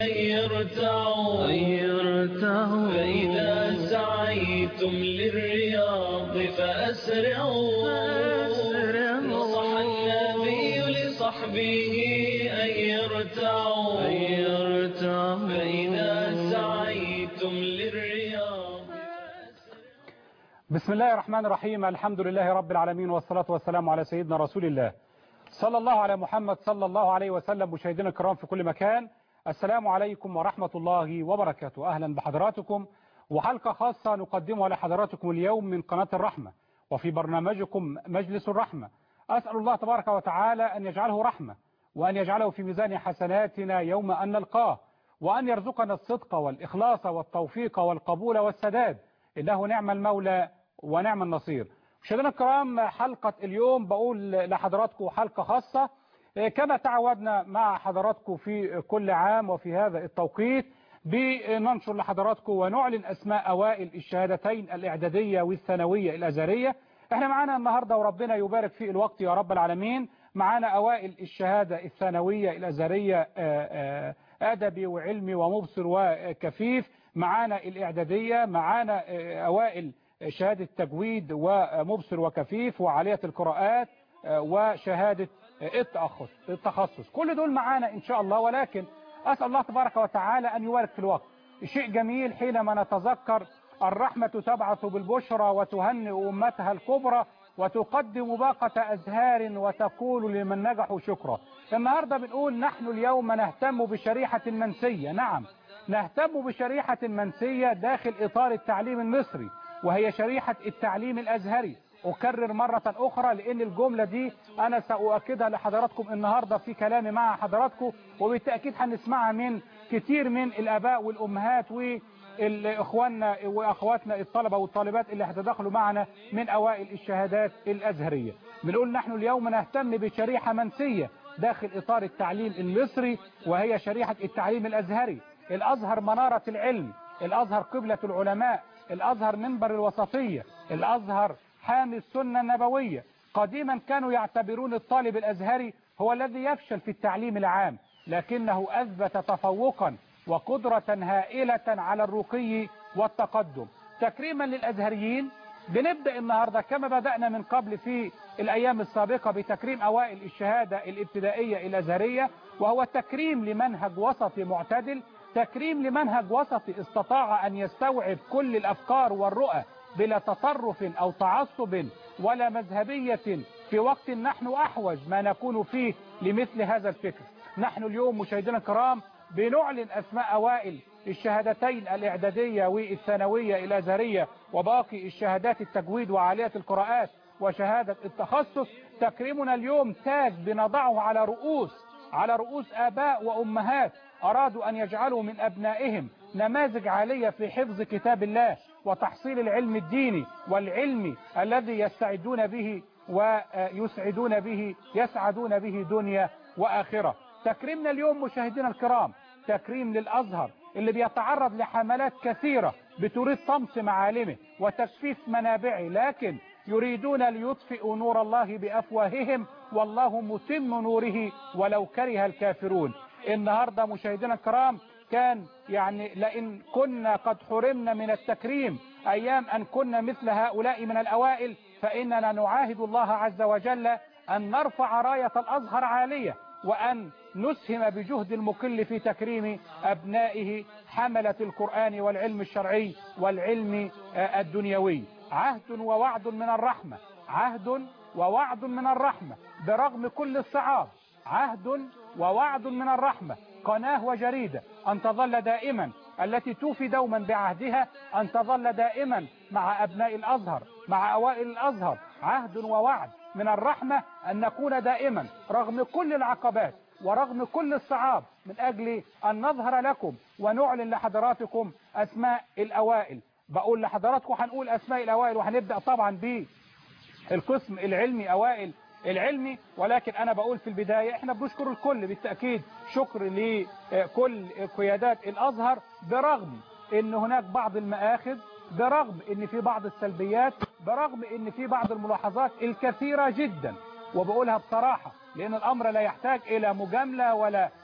يرتعوا يرتعوا فإذا سعيتم للرياض فأسرعوا فأسرعوا. نصح النبي لصحبه أن يرتعوا يرتعوا فإذا سعيتم للرياض بسم الله الرحمن الرحيم الحمد لله رب العالمين والصلاة والسلام على سيدنا رسول الله صلى الله على محمد صلى الله عليه وسلم مشاهدينا الكرام في كل مكان السلام عليكم ورحمة الله وبركاته أهلا بحضراتكم وحلقة خاصة نقدمها لحضراتكم اليوم من قناة الرحمة وفي برنامجكم مجلس الرحمة أسأل الله تبارك وتعالى أن يجعله رحمة وأن يجعله في ميزان حسناتنا يوم أن نلقاه وأن يرزقنا الصدق والإخلاص والتوفيق والقبول والسداد إنه نعم المولى ونعم النصير مشاهدينا الكرام حلقة اليوم بقول لحضراتكم حلقة خاصة كما تعودنا مع حضراتكم في كل عام وفي هذا التوقيت بننشر لحضراتكم ونعلن أسماء أوائل الشهادتين الإعدادية والثانوية الأزهرية احنا معانا النهاردة وربنا يبارك في الوقت يا رب العالمين معانا أوائل الشهادة الثانوية الأزهرية أدبي وعلمي ومبصر وكفيف معانا الإعدادية معانا أوائل شهادة تجويد ومبصر وكفيف وعالية القراءات وشهادة التأخص التخصص كل دول معانا إن شاء الله ولكن أسأل الله تبارك وتعالى أن يبارك في الوقت شيء جميل حينما نتذكر الرحمة تبعث بالبشرى وتهنئ أمتها الكبرى وتقدم باقة أزهار وتقول لمن نجحوا شكرا النهاردة بنقول نحن اليوم نهتم بشريحة منسية نعم نهتم بشريحة منسية داخل إطار التعليم المصري وهي شريحة التعليم الأزهري أكرر مرة أخرى لأن الجملة دي أنا سأؤكدها لحضراتكم النهاردة في كلامي مع حضراتكم وبالتأكيد هنسمعها من كتير من الآباء والأمهات والإخواننا وأخواتنا الطلبة والطالبات اللي هتدخلوا معنا من أوائل الشهادات الأزهرية بنقول نحن اليوم نهتم بشريحة منسية داخل إطار التعليم المصري وهي شريحة التعليم الأزهري الأزهر منارة العلم الأزهر قبلة العلماء الأزهر منبر الوسطية الأزهر حامي السنة النبوية قديما كانوا يعتبرون الطالب الأزهري هو الذي يفشل في التعليم العام لكنه أثبت تفوقا وقدرة هائلة على الرقي والتقدم تكريما للأزهريين بنبدأ النهاردة كما بدأنا من قبل في الأيام السابقة بتكريم أوائل الشهادة الابتدائية الأزهرية وهو تكريم لمنهج وسطي معتدل تكريم لمنهج وسطي استطاع أن يستوعب كل الأفكار والرؤى بلا تطرف أو تعصب ولا مذهبية في وقت نحن أحوج ما نكون فيه لمثل هذا الفكر نحن اليوم مشاهدينا الكرام بنعلن أسماء أوائل الشهادتين الإعدادية والثانوية الأزهرية وباقي الشهادات التجويد وعالية القراءات وشهادة التخصص تكريمنا اليوم تاج بنضعه على رؤوس على رؤوس آباء وأمهات أرادوا أن يجعلوا من أبنائهم نماذج عالية في حفظ كتاب الله وتحصيل العلم الديني والعلمي الذي يستعدون به ويسعدون به يسعدون به دنيا وآخرة تكريمنا اليوم مشاهدينا الكرام تكريم للأزهر اللي بيتعرض لحملات كثيرة بتريد طمس معالمه وتجفيف منابعه لكن يريدون ليطفئوا نور الله بأفواههم والله متم نوره ولو كره الكافرون النهاردة مشاهدينا الكرام كان يعني لئن كنا قد حرمنا من التكريم أيام أن كنا مثل هؤلاء من الأوائل فإننا نعاهد الله عز وجل أن نرفع راية الأزهر عالية وأن نسهم بجهد المكل في تكريم أبنائه حملة القرآن والعلم الشرعي والعلم الدنيوي عهد ووعد من الرحمة عهد ووعد من الرحمة برغم كل الصعاب عهد ووعد من الرحمة قناة وجريدة أن تظل دائما التي توفي دوما بعهدها أن تظل دائما مع أبناء الأزهر مع أوائل الأزهر عهد ووعد من الرحمة أن نكون دائما رغم كل العقبات ورغم كل الصعاب من أجل أن نظهر لكم ونعلن لحضراتكم أسماء الأوائل بقول لحضراتكم هنقول أسماء الأوائل وهنبدأ طبعا بالقسم العلمي أوائل العلمي ولكن أنا بقول في البداية احنا بنشكر الكل بالتأكيد شكر لكل قيادات الأزهر برغم ان هناك بعض المآخذ برغم ان في بعض السلبيات برغم ان في بعض الملاحظات الكثيرة جدا وبقولها بصراحة لان الامر لا يحتاج الى مجاملة ولا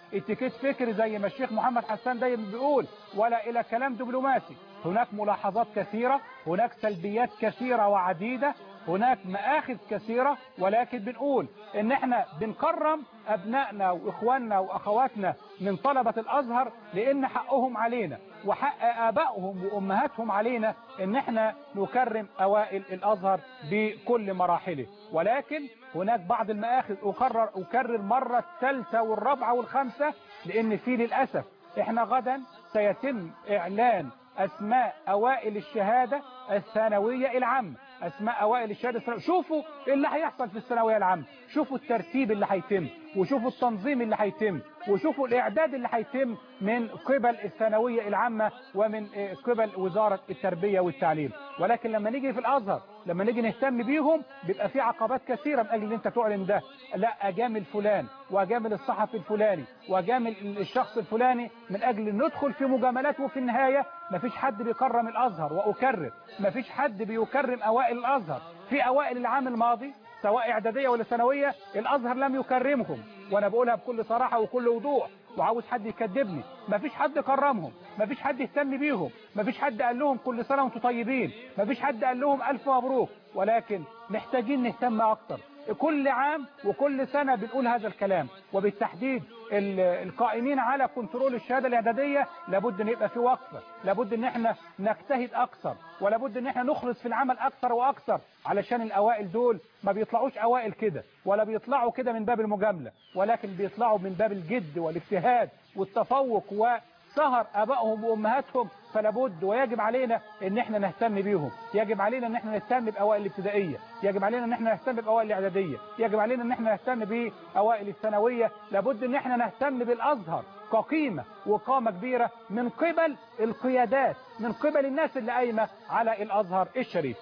اتيكيت فكري زي ما الشيخ محمد حسان دايما بيقول ولا الى كلام دبلوماسي هناك ملاحظات كثيرة هناك سلبيات كثيرة وعديدة هناك مآخذ كثيرة ولكن بنقول ان احنا بنكرم ابنائنا واخواننا واخواتنا من طلبة الازهر لان حقهم علينا وحق ابائهم وامهاتهم علينا ان احنا نكرم اوائل الازهر بكل مراحله ولكن هناك بعض المآخذ اكرر اكرر مرة الثالثة والرابعة والخامسة لان في للأسف احنا غدا سيتم اعلان اسماء اوائل الشهادة الثانوية العامة اسماء اوائل الشهاده الثانويه شوفوا ايه اللي هيحصل في الثانويه العامه شوفوا الترتيب اللي هيتم وشوفوا التنظيم اللي هيتم وشوفوا الاعداد اللي هيتم من قبل الثانويه العامه ومن قبل وزاره التربيه والتعليم ولكن لما نيجي في الازهر لما نيجي نهتم بيهم بيبقى في عقبات كثيره من اجل ان انت تعلن ده لا اجامل فلان واجامل الصحفي الفلاني واجامل الشخص الفلاني من اجل ان ندخل في مجاملات وفي النهايه مفيش حد بيكرم الازهر واكرر مفيش حد بيكرم اوائل الازهر في اوائل العام الماضي سواء اعداديه ولا ثانويه الازهر لم يكرمهم وانا بقولها بكل صراحه وكل وضوح وعاوز حد يكذبني مفيش حد كرمهم مفيش حد اهتم بيهم مفيش حد قال لهم كل سنه وانتم طيبين مفيش حد قال لهم الف مبروك ولكن محتاجين نهتم اكتر كل عام وكل سنة بنقول هذا الكلام وبالتحديد القائمين على كنترول الشهادة الإعدادية لابد ان يبقى في وقفة لابد ان احنا نجتهد اكثر ولابد ان احنا نخلص في العمل اكثر واكثر علشان الاوائل دول ما بيطلعوش اوائل كده ولا بيطلعوا كده من باب المجاملة ولكن بيطلعوا من باب الجد والاجتهاد والتفوق وسهر ابائهم وامهاتهم فلابد ويجب علينا ان احنا نهتم بيهم يجب علينا ان احنا نهتم باوائل الابتدائيه يجب علينا ان احنا نهتم باوائل الاعداديه يجب علينا ان احنا نهتم باوائل الثانويه لابد ان احنا نهتم بالازهر كقيمه وقامه كبيره من قبل القيادات من قبل الناس اللي قايمه على الازهر الشريف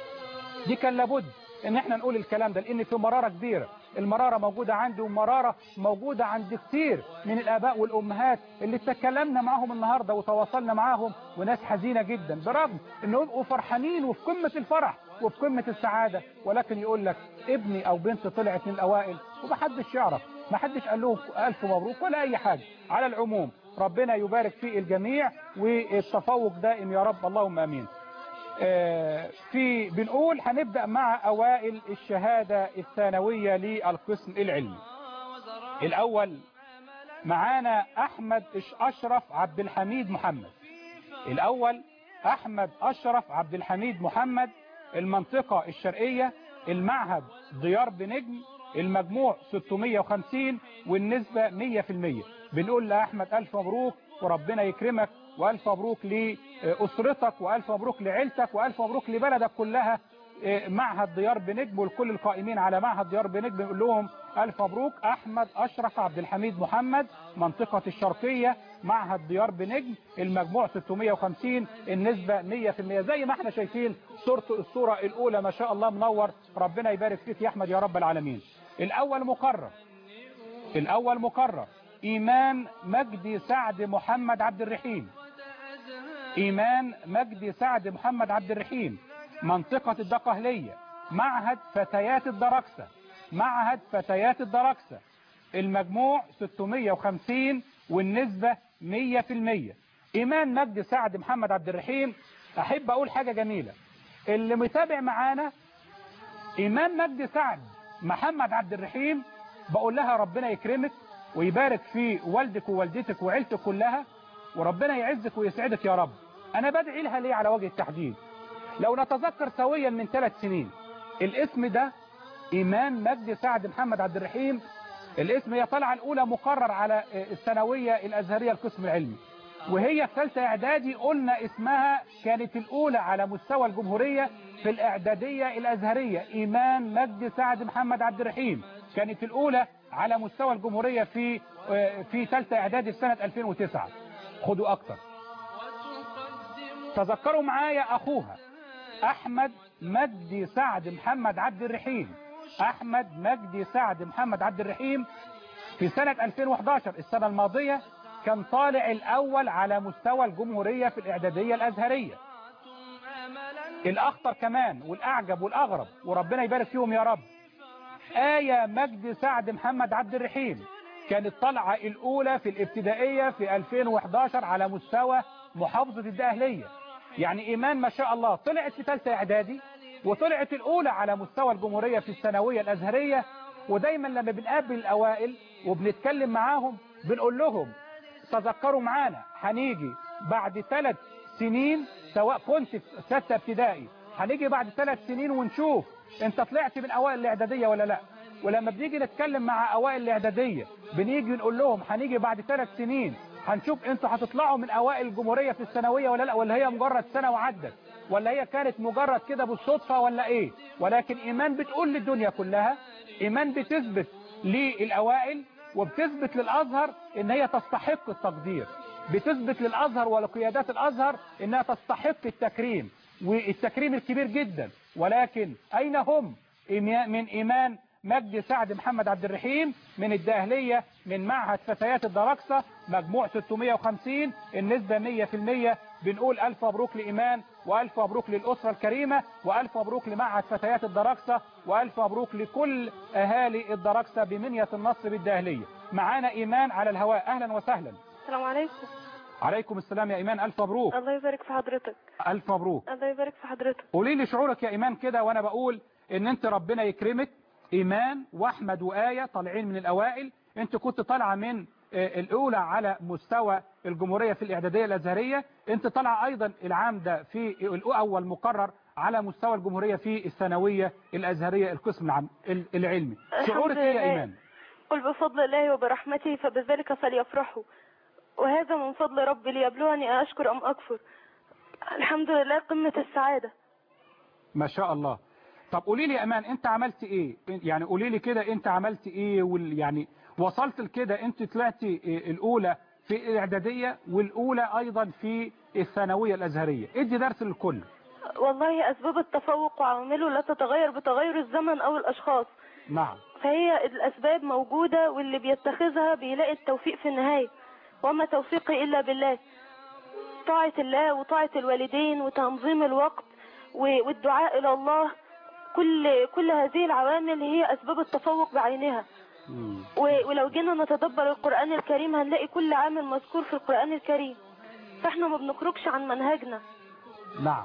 دي كان لابد ان احنا نقول الكلام ده لان في مراره كبيره المرارة موجودة عندي ومرارة موجودة عند كتير من الآباء والأمهات اللي تكلمنا معاهم النهاردة وتواصلنا معاهم وناس حزينة جدا برغم انهم يبقوا فرحانين وفي قمة الفرح وفي قمة السعادة ولكن يقول لك ابني أو بنتي طلعت من الأوائل ومحدش يعرف محدش قال لهم ألف مبروك ولا أي حاجة على العموم ربنا يبارك في الجميع والتفوق دائم يا رب اللهم أمين في بنقول هنبدأ مع أوائل الشهادة الثانوية للقسم العلمي الأول معانا أحمد أشرف عبد الحميد محمد الأول أحمد أشرف عبد الحميد محمد المنطقة الشرقية المعهد ديار بنجم المجموع 650 والنسبة 100% بنقول لأحمد ألف مبروك وربنا يكرمك وألف مبروك لأسرتك وألف مبروك لعيلتك وألف مبروك لبلدك كلها معهد ديار بنجم والكل القائمين على معهد ديار بنجم بنقول لهم ألف مبروك أحمد أشرف عبد الحميد محمد منطقة الشرقية معهد ديار بنجم المجموع 650 النسبة 100% زي ما احنا شايفين صورته الصورة الأولى ما شاء الله منور ربنا يبارك فيك يا أحمد يا رب العالمين الأول مقرر الأول مقرر إيمان مجدي سعد محمد عبد الرحيم إيمان مجدي سعد محمد عبد الرحيم منطقة الدقهلية معهد فتيات الدركسة معهد فتيات الدركسة المجموع 650 والنسبة 100% إيمان مجدي سعد محمد عبد الرحيم أحب أقول حاجة جميلة اللي متابع معانا إيمان مجدي سعد محمد عبد الرحيم بقول لها ربنا يكرمك ويبارك في والدك ووالدتك وعيلتك كلها وربنا يعزك ويسعدك يا رب انا بدعي لها ليه على وجه التحديد لو نتذكر سويا من ثلاث سنين الاسم ده ايمان مجدي سعد محمد عبد الرحيم الاسم هي طالعه الاولى مقرر على الثانويه الازهريه القسم العلمي وهي في ثالثه اعدادي قلنا اسمها كانت الاولى على مستوى الجمهوريه في الاعداديه الازهريه ايمان مجدي سعد محمد عبد الرحيم كانت الاولى على مستوى الجمهوريه في في ثالثه اعدادي في سنه 2009 خدوا اكتر تذكروا معايا اخوها احمد مجدي سعد محمد عبد الرحيم احمد مجدي سعد محمد عبد الرحيم في سنة 2011 السنة الماضية كان طالع الاول على مستوى الجمهورية في الاعدادية الازهرية الاخطر كمان والاعجب والاغرب وربنا يبارك فيهم يا رب آية مجدي سعد محمد عبد الرحيم كانت طالعة الأولى في الابتدائية في 2011 على مستوى محافظة الدقهلية يعني إيمان ما شاء الله طلعت في ثالثة إعدادي وطلعت الأولى على مستوى الجمهورية في الثانوية الأزهرية ودايما لما بنقابل الأوائل وبنتكلم معاهم بنقول لهم تذكروا معانا هنيجي بعد ثلاث سنين سواء كنت في ستة ابتدائي هنيجي بعد ثلاث سنين ونشوف انت طلعت من اوائل الاعدادية ولا لا ولما بنيجي نتكلم مع اوائل الاعدادية بنيجي نقول لهم هنيجي بعد ثلاث سنين هنشوف انتوا هتطلعوا من اوائل الجمهورية في الثانوية ولا لا ولا هي مجرد سنة وعدت ولا هي كانت مجرد كده بالصدفة ولا ايه ولكن ايمان بتقول للدنيا كلها ايمان بتثبت للاوائل وبتثبت للازهر ان هي تستحق التقدير بتثبت للازهر ولقيادات الازهر انها تستحق التكريم والتكريم الكبير جدا ولكن اين هم من ايمان مجدي سعد محمد عبد الرحيم من الداهلية من معهد فتيات الدركسة مجموع 650 النسبة 100% بنقول ألف مبروك لإيمان وألف مبروك للأسرة الكريمة وألف مبروك لمعهد فتيات الدركسة وألف مبروك لكل أهالي الدركسة بمنية النصر بالداهلية معانا إيمان على الهواء أهلا وسهلا السلام عليكم عليكم السلام يا إيمان ألف مبروك الله يبارك في حضرتك ألف مبروك الله يبارك في حضرتك قولي لي شعورك يا إيمان كده وأنا بقول إن أنت ربنا يكرمك إيمان وأحمد وآية طالعين من الأوائل أنت كنت طالعة من الأولى على مستوى الجمهورية في الإعدادية الأزهرية أنت طالعة أيضا العام ده في الأول مقرر على مستوى الجمهورية في الثانوية الأزهرية القسم العام العلمي شعورك إيه يا إيمان قل بفضل الله وبرحمته فبذلك فليفرحوا وهذا من فضل ربي ليبلوني أشكر أم أكفر الحمد لله قمة السعادة ما شاء الله طب قولي لي يا امان انت عملت ايه يعني قولي لي كده انت عملت ايه وال يعني وصلت لكده انت طلعتي الاولى في الاعداديه والاولى ايضا في الثانويه الازهريه ادي درس للكل والله أسباب التفوق وعوامله لا تتغير بتغير الزمن أو الأشخاص نعم فهي الأسباب موجودة واللي بيتخذها بيلاقي التوفيق في النهاية وما توفيقي إلا بالله طاعة الله وطاعة الوالدين وتنظيم الوقت والدعاء إلى الله كل كل هذه العوامل هي أسباب التفوق بعينها ولو جينا نتدبر القرآن الكريم هنلاقي كل عامل مذكور في القرآن الكريم فاحنا ما بنخرجش عن منهجنا نعم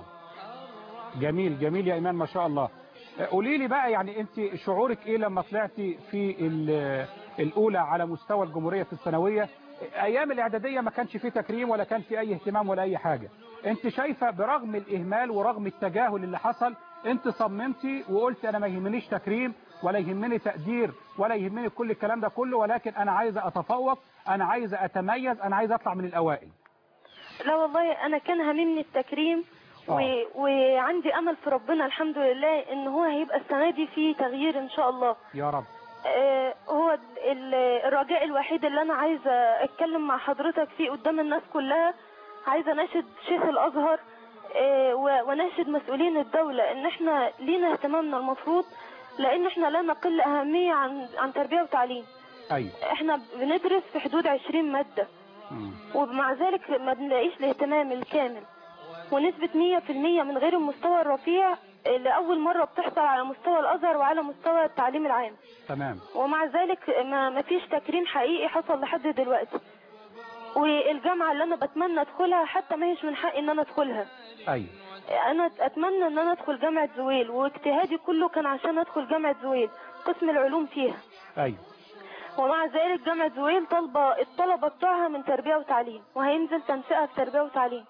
جميل جميل يا إيمان ما شاء الله قولي لي بقى يعني انت شعورك ايه لما طلعتي في الاولى على مستوى الجمهورية في الثانوية ايام الاعدادية ما كانش فيه تكريم ولا كان فيه اي اهتمام ولا اي حاجة انت شايفة برغم الاهمال ورغم التجاهل اللي حصل انت صممتي وقلت انا ما يهمنيش تكريم ولا يهمني تقدير ولا يهمني كل الكلام ده كله ولكن انا عايزة اتفوق انا عايزة اتميز انا عايزة اطلع من الاوائل لا والله انا كان هاممني التكريم و... وعندي امل في ربنا الحمد لله ان هو هيبقى السنه دي في تغيير ان شاء الله يا رب آه هو ال... الرجاء الوحيد اللي انا عايزه اتكلم مع حضرتك فيه قدام الناس كلها عايزه اناشد شيخ الازهر آه وناشد مسؤولين الدوله ان احنا لينا اهتمامنا المفروض لان احنا لا نقل اهميه عن عن تربيه وتعليم ايوه احنا بندرس في حدود 20 ماده ومع ذلك ما بنلاقيش الاهتمام الكامل ونسبة 100% من غير المستوى الرفيع لأول مرة بتحصل على مستوى الأزهر وعلى مستوى التعليم العام تمام ومع ذلك ما ما فيش تكريم حقيقي حصل لحد دلوقتي والجامعة اللي أنا بتمنى أدخلها حتى ما هيش من حقي إن أنا أدخلها ايوه أنا أتمنى إن أنا أدخل جامعة زويل واجتهادي كله كان عشان أدخل جامعة زويل قسم العلوم فيها ايوه ومع ذلك جامعة زويل طالبة الطلبة بتوعها من تربية وتعليم وهينزل تنشئة في تربية وتعليم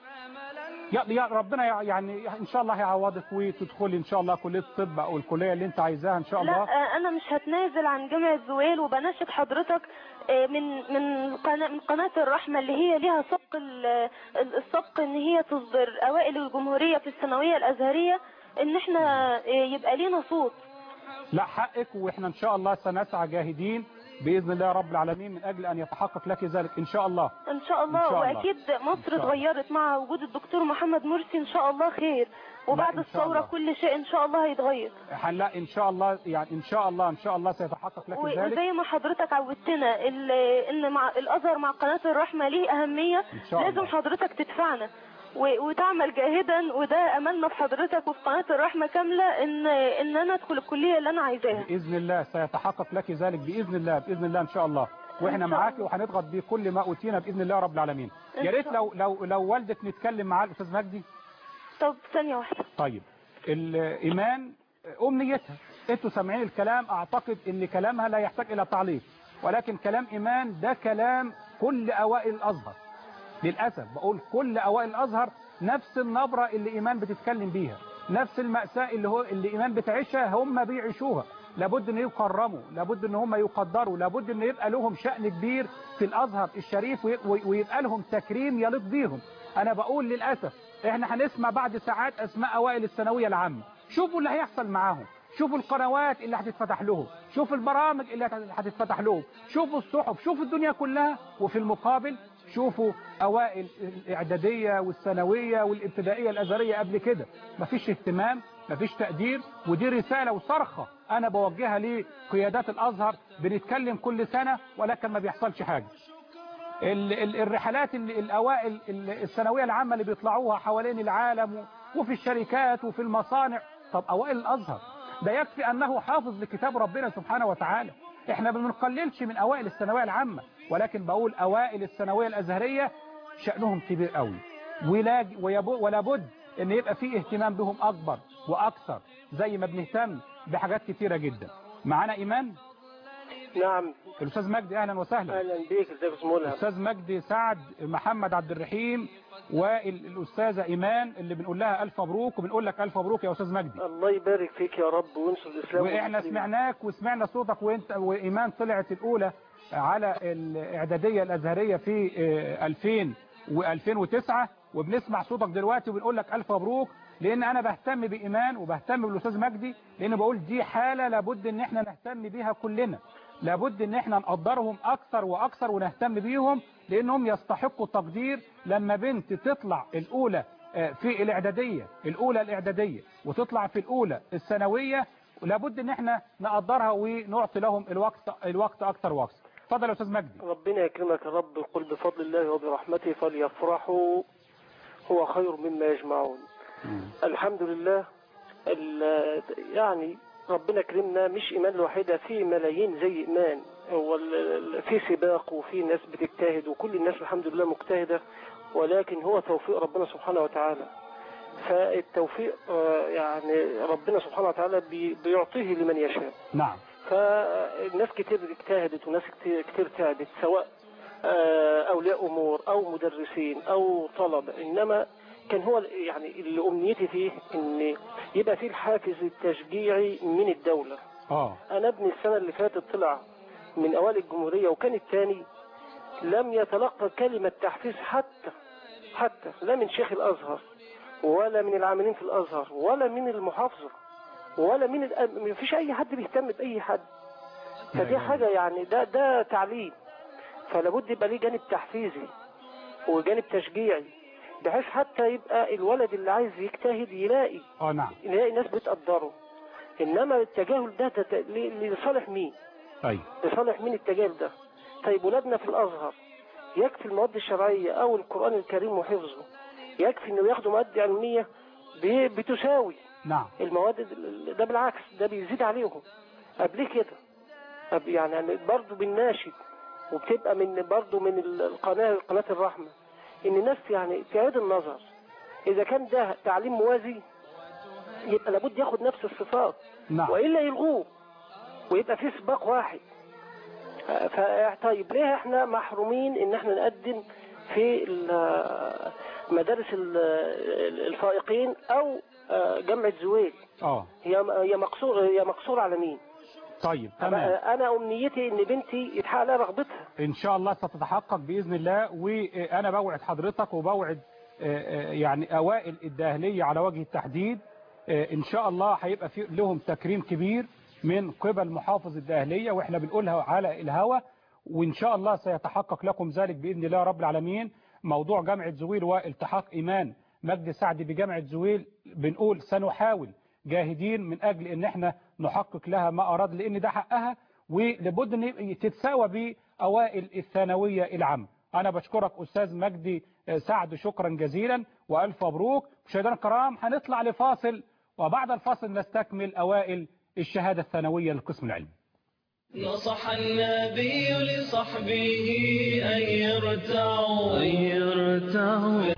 يا يا ربنا يعني ان شاء الله هيعوضك وتدخلي ان شاء الله كليه الطب او الكليه اللي انت عايزاها ان شاء لا الله آه، انا مش هتنازل عن جامعة زويل وبناشد حضرتك آه، من من قناة من قناة الرحمة اللي هي ليها سبق ال- ال- السبق ان هي تصدر اوائل الجمهورية في الثانوية الازهرية ان احنا آه، يبقى لينا صوت لا حقك واحنا ان شاء الله سنسعى جاهدين باذن الله رب العالمين من اجل ان يتحقق لك ذلك ان شاء الله ان شاء الله إن شاء الله. واكيد إن مصر شاء الله. اتغيرت مع وجود الدكتور محمد مرسي ان شاء الله خير وبعد إن شاء الثورة الله. كل شيء ان شاء الله هيتغير لا ان شاء الله يعني ان شاء الله ان شاء الله سيتحقق لك و- ذلك وزي ما حضرتك عودتنا ال- ان مع الازهر مع قناه الرحمه ليه اهميه إن شاء لازم الله. حضرتك تدفعنا و- وتعمل جاهدا وده املنا في حضرتك وفي قناه الرحمه كامله ان ان انا ادخل الكليه اللي انا عايزاها باذن الله سيتحقق لك ذلك باذن الله باذن الله ان شاء الله واحنا إن شاء معاكي الله. وهنضغط بكل ما اوتينا باذن الله رب العالمين إن يا ريت شاء لو لو لو والدك نتكلم معاه الاستاذ مجدي طب ثانية واحدة طيب الايمان امنيتها انتوا سامعين الكلام اعتقد ان كلامها لا يحتاج الى تعليق ولكن كلام ايمان ده كلام كل اوائل الازهر للاسف بقول كل اوائل الازهر نفس النبره اللي ايمان بتتكلم بيها نفس المأساة اللي هو اللي ايمان بتعيشها هم بيعيشوها لابد ان يكرموا لابد ان هم يقدروا لابد ان يبقى لهم شأن كبير في الازهر الشريف وي- وي- ويبقى لهم تكريم يليق بيهم انا بقول للاسف احنا هنسمع بعد ساعات اسماء اوائل الثانويه العامه شوفوا اللي هيحصل معاهم شوفوا القنوات اللي هتتفتح لهم شوفوا البرامج اللي هت- هتتفتح لهم شوفوا الصحف شوفوا الدنيا كلها وفي المقابل شوفوا اوائل الاعداديه والثانويه والابتدائيه الازهريه قبل كده مفيش اهتمام مفيش تقدير ودي رساله وصرخه انا بوجهها لقيادات الازهر بنتكلم كل سنه ولكن ما بيحصلش حاجه ال- ال- الرحلات ال- الاوائل ال- الثانويه العامه اللي بيطلعوها حوالين العالم و- وفي الشركات وفي المصانع طب اوائل الازهر ده يكفي انه حافظ لكتاب ربنا سبحانه وتعالى احنا ما بنقللش من اوائل الثانويه العامه ولكن بقول اوائل الثانويه الازهريه شانهم كبير قوي ولا ويبو- ولا بد ان يبقى في اهتمام بهم اكبر واكثر زي ما بنهتم بحاجات كتيره جدا معانا ايمان نعم الاستاذ مجدي اهلا وسهلا اهلا بيك ازيك يا أستاذ ملهم الاستاذ مجدي سعد محمد عبد الرحيم والاستاذه ايمان اللي بنقول لها الف مبروك وبنقول لك الف مبروك يا استاذ مجدي الله يبارك فيك يا رب وينصر الاسلام واحنا والمسلمين. سمعناك وسمعنا صوتك وانت وايمان طلعت الاولى على الاعداديه الازهريه في آه، 2000 و2009 وبنسمع صوتك دلوقتي وبنقول لك الف مبروك لان انا بهتم بايمان وبهتم بالاستاذ مجدي لان بقول دي حاله لابد ان احنا نهتم بيها كلنا لابد ان احنا نقدرهم اكثر واكثر ونهتم بيهم لانهم يستحقوا التقدير لما بنت تطلع الاولى آه، في الاعداديه الاولى الاعداديه وتطلع في الاولى الثانويه لابد ان احنا نقدرها ونعطي لهم الوقت الوقت اكثر واكثر اتفضل يا استاذ مجدي ربنا يكرمك يا رب قل بفضل الله وبرحمته فليفرحوا هو خير مما يجمعون الحمد لله ال- يعني ربنا كرمنا مش ايمان الوحيده في ملايين زي ايمان هو ال- ال- في سباق وفي ناس بتجتهد وكل الناس الحمد لله مجتهده ولكن هو توفيق ربنا سبحانه وتعالى فالتوفيق آه، يعني ربنا سبحانه وتعالى بي- بيعطيه لمن يشاء نعم فالناس كتير اجتهدت وناس كتير, كتير تعبت سواء آه، أولياء أمور أو مدرسين أو طلبة إنما كان هو يعني اللي أمنيتي فيه إن يبقى فيه الحافز التشجيعي من الدولة اه أنا ابني السنة اللي فاتت طلع من أوائل الجمهورية وكان الثاني لم يتلقى كلمة تحفيز حتى حتى لا من شيخ الأزهر ولا من العاملين في الأزهر ولا من المحافظة ولا من الأم... ما فيش أي حد بيهتم بأي حد فدي حاجة يعني ده ده تعليم فلابد يبقى ليه جانب تحفيزي وجانب تشجيعي بحيث حتى يبقى الولد اللي عايز يجتهد يلاقي اه نعم يلاقي ناس بتقدره انما التجاهل ده, ده ل- لصالح مين طيب لصالح مين التجاهل ده طيب ولادنا في الازهر يكفي المواد الشرعيه او القران الكريم وحفظه يكفي انه ياخدوا مواد علميه ب- بتساوي نعم المواد ال- ده بالعكس ده بيزيد عليهم قبل كده طب يعني برضه بالناشد وبتبقى من برضه من ال- القناه قناه الرحمه ان الناس يعني تعيد النظر اذا كان ده تعليم موازي يبقى لابد ياخد نفس الصفات نعم والا يلغوه ويبقى في سباق واحد ف طيب ليه احنا محرومين ان احنا نقدم في ال- مدارس ال- الفائقين او آه، جامعة زويل اه هي هي مقصور هي مقصور على مين؟ طيب تمام انا امنيتي ان بنتي يتحقق لها رغبتها ان شاء الله ستتحقق باذن الله وانا بوعد حضرتك وبوعد آه، آه، يعني اوائل الداهليه على وجه التحديد آه، ان شاء الله هيبقى في لهم تكريم كبير من قبل محافظ الداهليه واحنا بنقولها على الهوى وان شاء الله سيتحقق لكم ذلك باذن الله رب العالمين موضوع جامعه زويل والتحاق ايمان مجد سعد بجامعه زويل بنقول سنحاول جاهدين من اجل ان احنا نحقق لها ما اراد لان ده حقها ولابد ان تتساوى باوائل الثانويه العامه انا بشكرك استاذ مجدي سعد شكرا جزيلا والف مبروك مشاهدينا الكرام هنطلع لفاصل وبعد الفاصل نستكمل اوائل الشهاده الثانويه للقسم العلمي نصح النبي لصحبه أن يرتعوا أن يرتعوا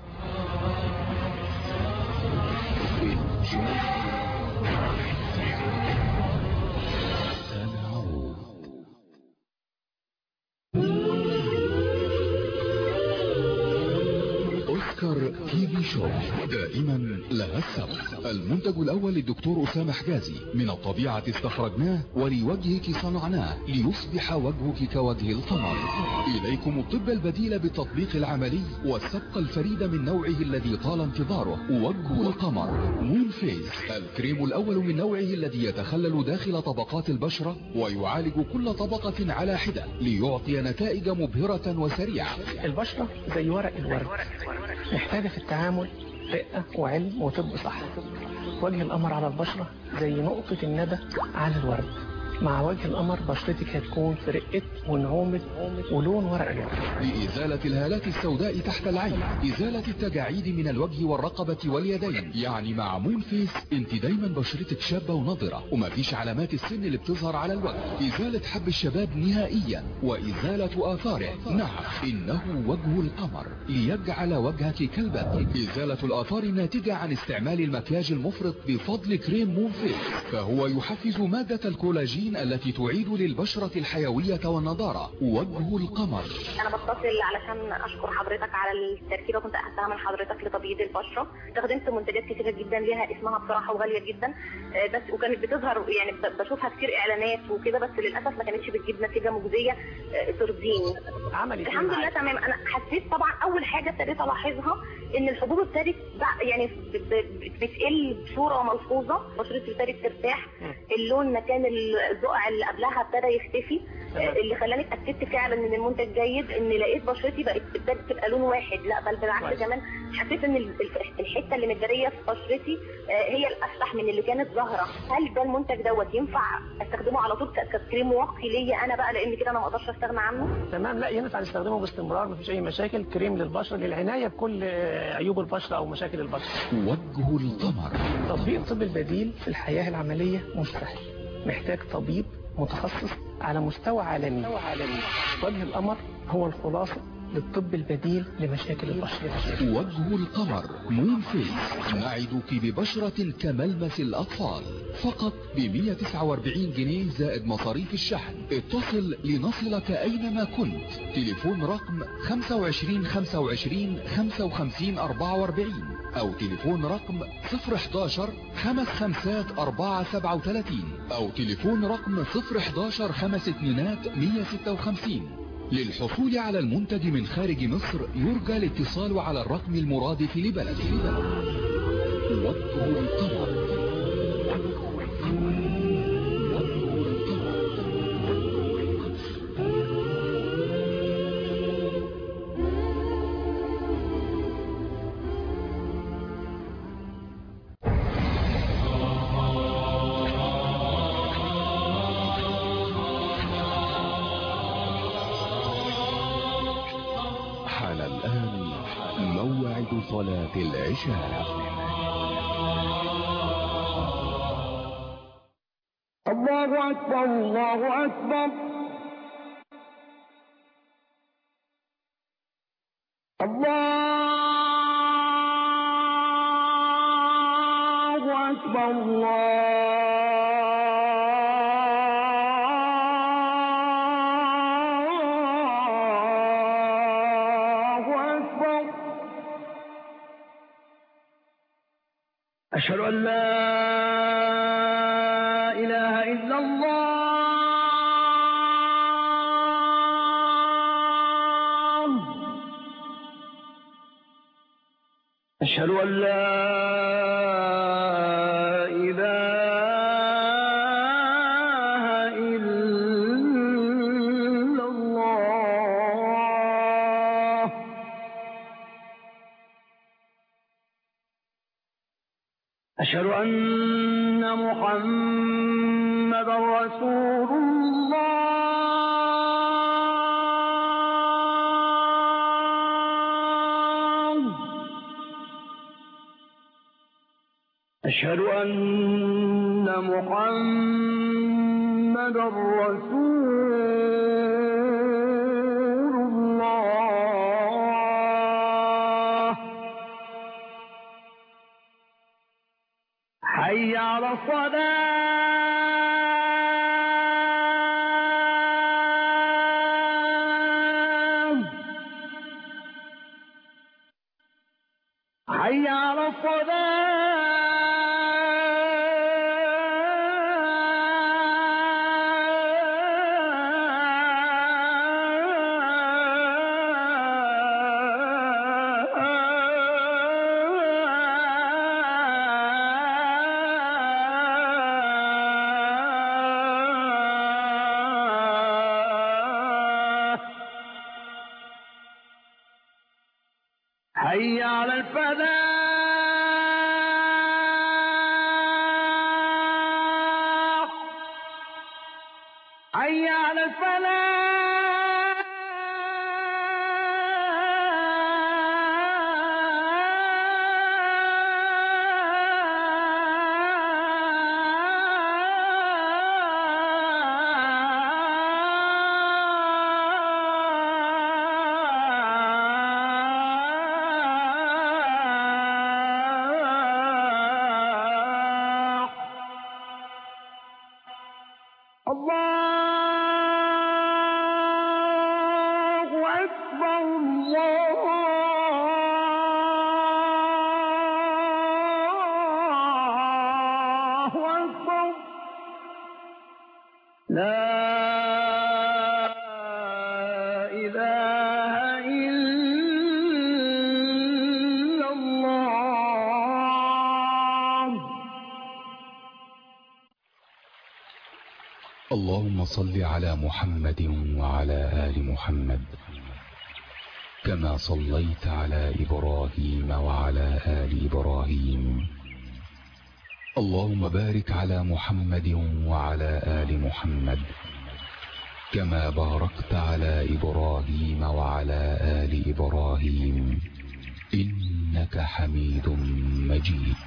اوسكار تي في شو دائما لها السبب المنتج الاول للدكتور اسامه حجازي من الطبيعه استخرجناه ولوجهك صنعناه ليصبح وجهك كوجه القمر اليكم الطب البديل بالتطبيق العملي والسبقه الفريده من نوعه الذي طال انتظاره وجه القمر مون فيس الكريم الاول من نوعه الذي يتخلل داخل طبقات البشره ويعالج كل طبقه على حده ليعطي نتائج مبهره وسريعه البشرة زي ورق الورد محتاجة في التعامل رقة وعلم وطب صح وجه القمر على البشرة زي نقطة الندى على الورد مع وجه القمر بشرتك هتكون في رقة ونعومة ولون ورق الورد لإزالة الهالات السوداء تحت العين إزالة التجاعيد من الوجه والرقبة واليدين يعني مع مون فيس انت دايما بشرتك شابة ونضرة ومفيش علامات السن اللي بتظهر على الوجه إزالة حب الشباب نهائيا وإزالة آثاره نعم إنه وجه القمر ليجعل وجهك كالبدر إزالة الآثار الناتجة عن استعمال المكياج المفرط بفضل كريم مون فيس فهو يحفز مادة الكولاجين التي تعيد للبشرة الحيوية والنضارة وجه القمر انا بتصل علشان اشكر حضرتك على التركيبه كنت اخدتها من حضرتك لتبييض البشره استخدمت منتجات كتيره جدا ليها اسمها بصراحه وغاليه جدا آه، بس وكانت بتظهر يعني ب- بشوفها كتير اعلانات وكده بس للاسف ما كانتش بتجيب نتيجه مجزيه آه، ترضيني عملت إيه الحمد لله معاك؟ تمام انا حسيت طبعا اول حاجه ابتديت الاحظها ان الحبوب ابتدت بع- يعني ب- ب- بتقل بصوره ملحوظه بشرتي ابتدت ترتاح اللون مكان البقع اللي قبلها ابتدى يختفي تمام. اللي خلاني اتاكدت فعلا ان المنتج جيد ان لقيت بشرتي بقت ابتدت تبقى لون واحد لا بل بالعكس كويس. كمان حسيت ان ال- ال- الحته اللي متداريه في بشرتي آه، هي الافسح من اللي كانت ظاهره هل ده المنتج دوت ينفع استخدمه على طول ك- ككريم واقي ليا انا بقى لان كده انا ما اقدرش استغنى عنه تمام لا ينفع نستخدمه باستمرار مفيش أي مشاكل كريم للبشرة للعناية بكل آه، عيوب البشرة أو مشاكل البشرة وجه القمر تطبيق الطب البديل في الحياة العملية مش سهل محتاج طبيب متخصص على مستوى عالمي وجه القمر هو الخلاصة للطب البديل لمشاكل البشرة وجه القمر مون فيس نعدك ببشرة كملمس الأطفال فقط ب 149 جنيه زائد مصاريف الشحن اتصل لنصلك أينما كنت تليفون رقم 25 25 55 44 أو تليفون رقم 011 خمس خمسات 437 أو تليفون رقم 011 خمس اتنينات 156 للحصول على المنتج من خارج مصر يرجى الاتصال على الرقم المرادف لبلده وجه القمر حان الآن موعد صلاة العشاء الله أكبر الله أكبر الله أكبر الله أكبر أشهد أن لا إله إلا الله أشهد أن لا إله إلا الله أشهد أن محمد رسول الله أشهد أن محمد محمد رسول الله حي على الصلاة حي على الصلاة حي على الفلاح حي على الفلاح الله أكبر الله أكبر لا إله إلا الله اللهم صل على محمد وعلى آل محمد كما صليت على إبراهيم وعلى آل إبراهيم اللهم بارك على محمد وعلى آل محمد كما باركت على إبراهيم وعلى آل إبراهيم إنك حميد مجيد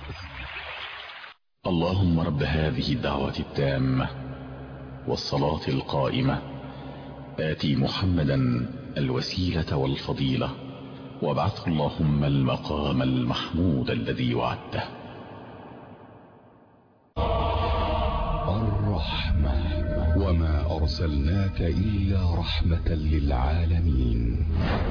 اللهم رب هذه الدعوة التامة والصلاة القائمة آتي محمدا الوسيلة والفضيلة وابعثه اللهم المقام المحمود الذي وعدته الرحمة وما أرسلناك إلا رحمة للعالمين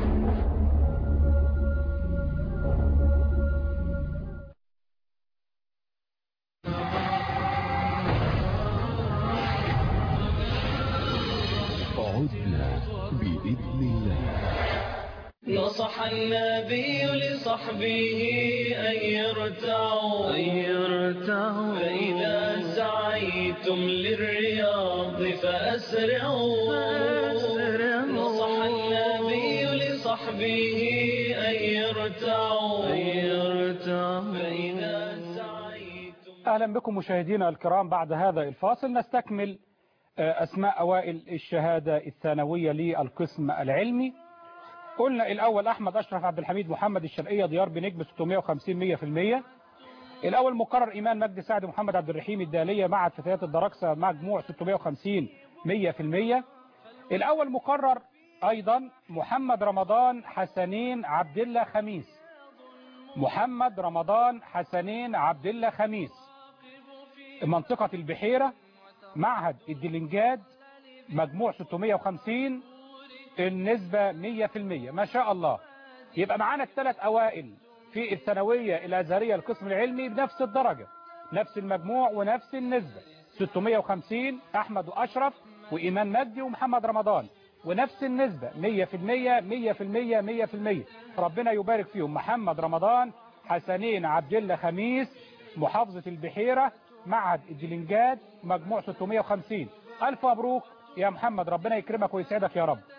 عدنا بإذن الله نصح النبي لصحبه أن يرتعوا أن يرتعوا فإذا سعيتم للرياض فأسرعوا نصح النبي لصحبه أن يرتعوا أن يرتعوا فإذا سعيتم أهلا بكم مشاهدينا الكرام بعد هذا الفاصل نستكمل آه، أسماء أوائل الشهادة الثانوية للقسم العلمي قلنا الأول أحمد أشرف عبد الحميد محمد الشرقية ديار بنجم 650 100% الأول مقرر إيمان مجدي سعد محمد عبد الرحيم الدالية معهد فتيات الدراكسة مجموع 650 100% الأول مقرر أيضا محمد رمضان حسنين عبد الله خميس محمد رمضان حسنين عبد الله خميس منطقة البحيرة معهد الدلنجاد مجموع 650 النسبة 100% ما شاء الله يبقى معانا الثلاث أوائل في الثانوية الأزهرية القسم العلمي بنفس الدرجة نفس المجموع ونفس النسبة 650 أحمد وأشرف وإيمان مجدي ومحمد رمضان ونفس النسبة 100% 100% 100% ربنا يبارك فيهم محمد رمضان حسنين عبد الله خميس محافظة البحيرة معهد الدلنجاد مجموع 650 ألف مبروك يا محمد ربنا يكرمك ويسعدك يا رب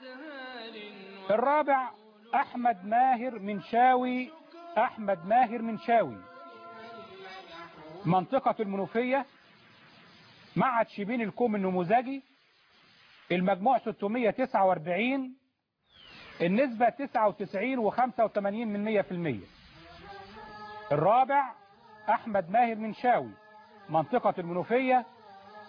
الرابع أحمد ماهر منشاوي أحمد ماهر منشاوي منطقة المنوفية معهد شبين الكوم النموذجي المجموع 649 النسبة 99 و85 من 100% الرابع أحمد ماهر منشاوي منطقة المنوفية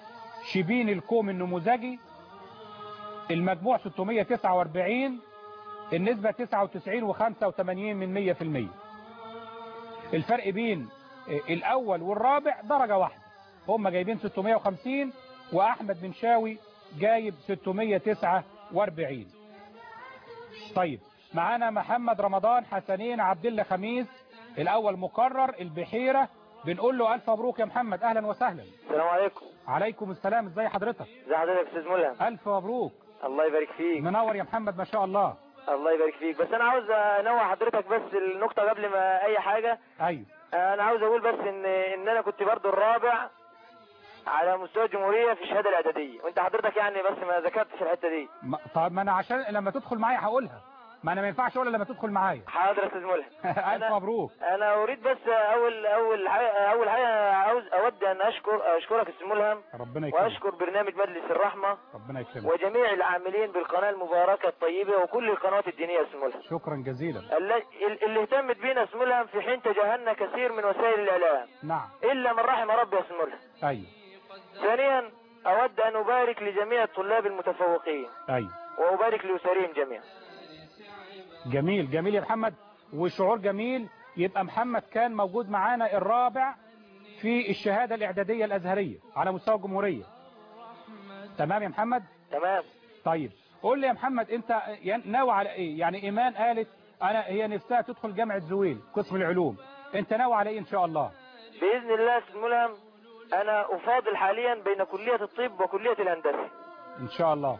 شبين الكوم النموذجي المجموع 649 النسبة 99 و85 من 100% الفرق بين الأول والرابع درجة واحدة هم جايبين 650 وأحمد بن شاوي جايب 649 طيب معانا محمد رمضان حسنين عبد الله خميس الأول مقرر البحيرة بنقول له ألف مبروك يا محمد أهلا وسهلا السلام عليكم عليكم السلام ازي حضرتك ازي حضرتك يا استاذ ملهم ألف مبروك الله يبارك فيك منور يا محمد ما شاء الله الله يبارك فيك بس انا عاوز انوه حضرتك بس النقطه قبل ما اي حاجه أيوه انا عاوز اقول بس ان ان انا كنت برضو الرابع على مستوى الجمهوريه في الشهاده الاعداديه وانت حضرتك يعني بس ما ذكرتش الحته دي ما- طب ما أنا عشان لما تدخل معايا هقولها ما أنا ما ينفعش أقولها لما تدخل معايا حاضر يا استاذ ملهم ألف مبروك انا اريد بس اول اول حاجه اول حاجه عاوز اود ان اشكر اشكرك استاذ ملهم ربنا يكرمك واشكر برنامج مجلس الرحمه ربنا يكرمك وجميع العاملين بالقناه المباركه الطيبه وكل القنوات الدينيه يا استاذ ملهم شكرا جزيلا اللي, اللي اهتمت بينا اسم ملهم في حين تجاهلنا كثير من وسائل الاعلام نعم الا من رحم ربي اسم ملهم أيوه ثانيا اود ان ابارك لجميع الطلاب المتفوقين أيوه وابارك لاسرهم جميعا جميل جميل يا محمد وشعور جميل يبقى محمد كان موجود معانا الرابع في الشهادة الإعدادية الأزهرية على مستوى الجمهورية تمام يا محمد تمام طيب قول لي يا محمد انت يعني ناوي على ايه يعني ايمان قالت انا هي نفسها تدخل جامعة زويل قسم العلوم انت ناوي على ايه ان شاء الله باذن الله استاذ ملهم انا افاضل حاليا بين كليه الطب وكليه الهندسه ان شاء الله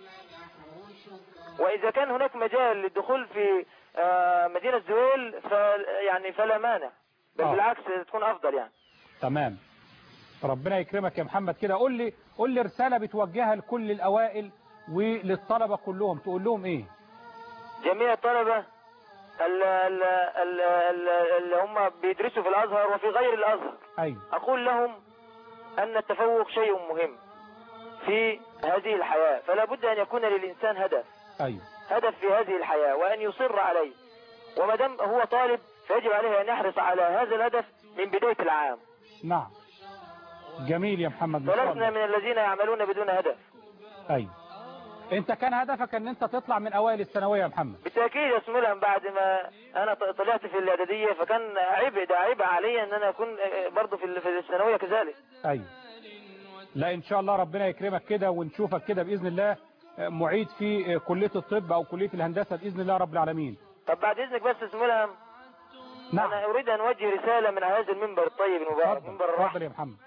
واذا كان هناك مجال للدخول في آه، مدينه زويل ف يعني فلا مانع بل آه. بالعكس تكون افضل يعني تمام ربنا يكرمك يا محمد كده قول لي قول لي رسالة بتوجهها لكل الاوائل وللطلبة كلهم تقول لهم ايه جميع الطلبة ال- ال- ال- ال- اللي هم بيدرسوا في الأزهر وفي غير الأزهر ايوه أقول لهم أن التفوق شيء مهم في هذه الحياة فلا بد أن يكون للإنسان هدف ايوه هدف في هذه الحياة وأن يصر عليه وما دام هو طالب فيجب عليه أن يحرص على هذا الهدف من بداية العام نعم جميل يا محمد ما شاء فلسنا الله من الذين يعملون بدون هدف ايوه انت كان هدفك ان انت تطلع من اوائل الثانويه يا محمد بالتأكيد يا سمولهم بعد ما أنا ط- طلعت في الإعدادية فكان عبء ده عبء علي أن أنا أكون برضه في ال- في الثانوية كذلك ايوه لا ان شاء الله ربنا يكرمك كده ونشوفك كده باذن الله معيد في كليه الطب او كليه الهندسه باذن الله رب العالمين طب بعد إذنك بس سمولهم نعم أنا أريد أن أوجه رسالة من هذا المنبر الطيب المبارك اتفضل منبر الرحمة اتفضل يا محمد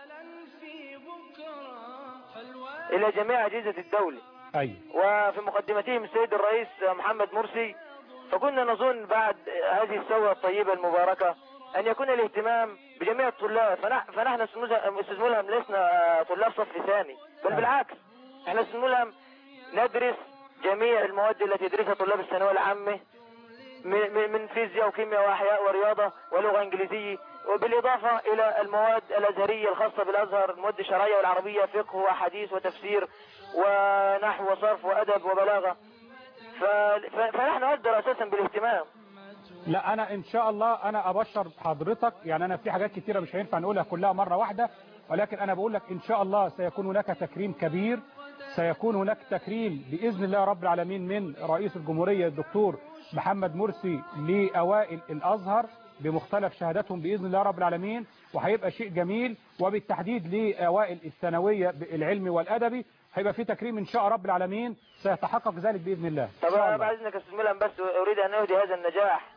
إلى جميع أجهزة الدولة ايوه وفي مقدمتهم السيد الرئيس محمد مرسي فكنا نظن بعد هذه الثورة الطيبة المباركة أن يكون الاهتمام بجميع الطلاب فنح- فنحن أستاذ ملهم لسنا طلاب صف ثاني بل نعم. بالعكس احنا أستاذ ملهم ندرس جميع المواد التي يدرسها طلاب الثانوية العامة من من- من فيزياء وكيمياء وأحياء ورياضة ولغة إنجليزية وبالإضافة إلى المواد الأزهرية الخاصة بالأزهر المواد الشرعية والعربية فقه وحديث وتفسير ونحو وصرف وأدب وبلاغة ف... ف... فنحن نقدر أساسا بالاهتمام لا انا ان شاء الله انا ابشر حضرتك يعني انا في حاجات كتيره مش هينفع نقولها كلها مره واحده ولكن انا بقول لك ان شاء الله سيكون هناك تكريم كبير سيكون هناك تكريم باذن الله رب العالمين من رئيس الجمهوريه الدكتور محمد مرسي لاوائل الازهر بمختلف شهاداتهم باذن الله رب العالمين وهيبقى شيء جميل وبالتحديد لاوائل الثانويه العلمي والادبي هيبقى في تكريم ان شاء رب العالمين سيتحقق ذلك باذن الله طب إن شاء أنا الله. بعد إذنك أستاذ ملهم بس أريد أن أهدي هذا النجاح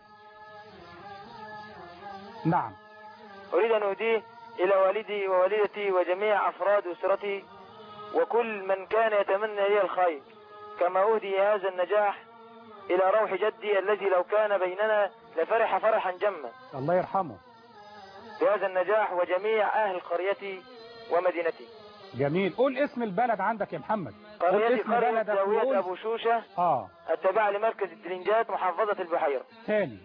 نعم أريد أن أهديه إلى والدي ووالدتي وجميع أفراد أسرتي وكل من كان يتمنى لي الخير كما أهدي هذا النجاح إلى روح جدي الذي لو كان بيننا لفرح فرحا جما الله يرحمه بهذا النجاح وجميع أهل قريتي ومدينتي جميل قول اسم البلد عندك يا محمد قول قريتي اسم قرية بلدك زاوية وقول أبو شوشة اه التابعة لمركز الدرنجات محافظة البحيرة تاني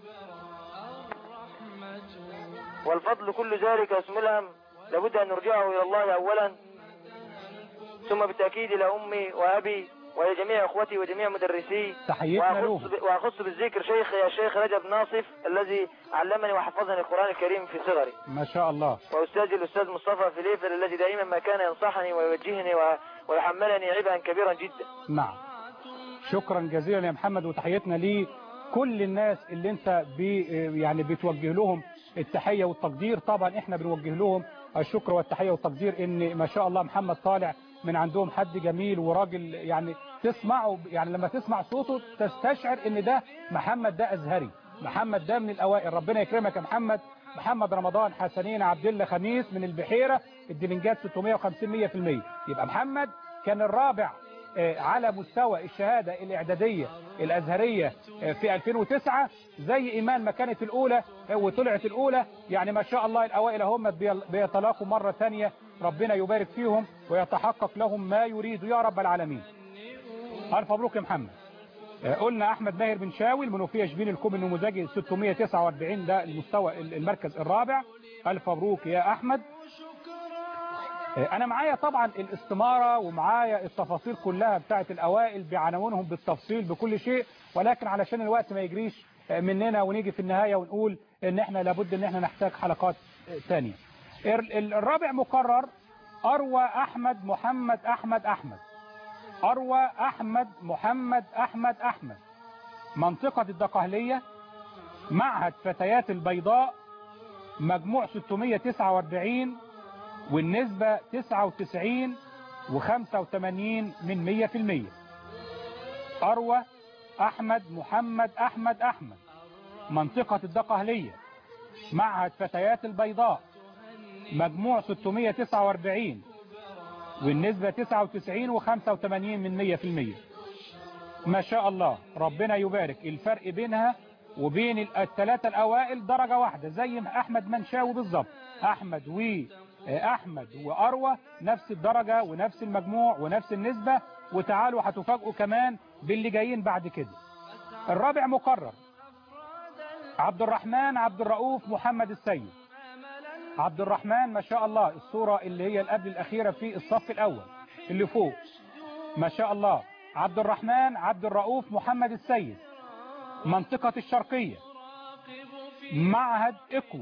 والفضل كل ذلك اسم لهم لابد أن نرجعه إلى الله أولا ثم بالتأكيد إلى أمي وأبي ولجميع اخوتي وجميع مدرسي تحيتنا وأخص, له ب... وأخص بالذكر شيخ يا شيخ رجب ناصف الذي علمني وحفظني القرآن الكريم في صغري ما شاء الله وأستاذي الأستاذ مصطفى فليفل الذي دائما ما كان ينصحني ويوجهني و... ويحملني عبئا كبيرا جدا نعم شكرا جزيلا يا محمد وتحيتنا لكل الناس اللي انت بي يعني بتوجه لهم التحية والتقدير طبعا احنا بنوجه لهم الشكر والتحية والتقدير ان ما شاء الله محمد طالع من عندهم حد جميل وراجل يعني تسمعه يعني لما تسمع صوته تستشعر ان ده محمد ده ازهري محمد ده من الاوائل ربنا يكرمك يا محمد محمد رمضان حسنين عبد الله خميس من البحيرة الدلنجات 650 100% يبقى محمد كان الرابع آه، على مستوى الشهادة الإعدادية الأزهرية آه، في 2009 زي إيمان ما كانت الأولى آه، وطلعت الأولى يعني ما شاء الله الأوائل هم بيل- بيتلاقوا مرة ثانية ربنا يبارك فيهم ويتحقق لهم ما يريد يا رب العالمين ألف مبروك يا محمد آه، قلنا أحمد ماهر بن شاوي المنوفية شبين الكوم النموذجي 649 ده المستوى المركز الرابع ألف مبروك يا أحمد انا معايا طبعا الاستمارة ومعايا التفاصيل كلها بتاعت الاوائل بعناوينهم بالتفصيل بكل شيء ولكن علشان الوقت ما يجريش مننا ونيجي في النهاية ونقول ان احنا لابد ان احنا نحتاج حلقات ثانية الرابع مقرر اروى احمد محمد احمد احمد اروى احمد محمد احمد احمد منطقة الدقهلية معهد فتيات البيضاء مجموع 649 والنسبة 99 و85 من 100% أروى أحمد محمد أحمد أحمد منطقة الدقهلية معهد فتيات البيضاء مجموع 649 والنسبة 99 و85 من 100% ما شاء الله ربنا يبارك الفرق بينها وبين الثلاثة الأوائل درجة واحدة زي ما أحمد منشاوي بالظبط أحمد و احمد واروى نفس الدرجة ونفس المجموع ونفس النسبة وتعالوا هتفاجئوا كمان باللي جايين بعد كده الرابع مقرر عبد الرحمن عبد الرؤوف محمد السيد عبد الرحمن ما شاء الله الصورة اللي هي القبل الأخيرة في الصف الأول اللي فوق ما شاء الله عبد الرحمن عبد الرؤوف محمد السيد منطقة الشرقية معهد إكو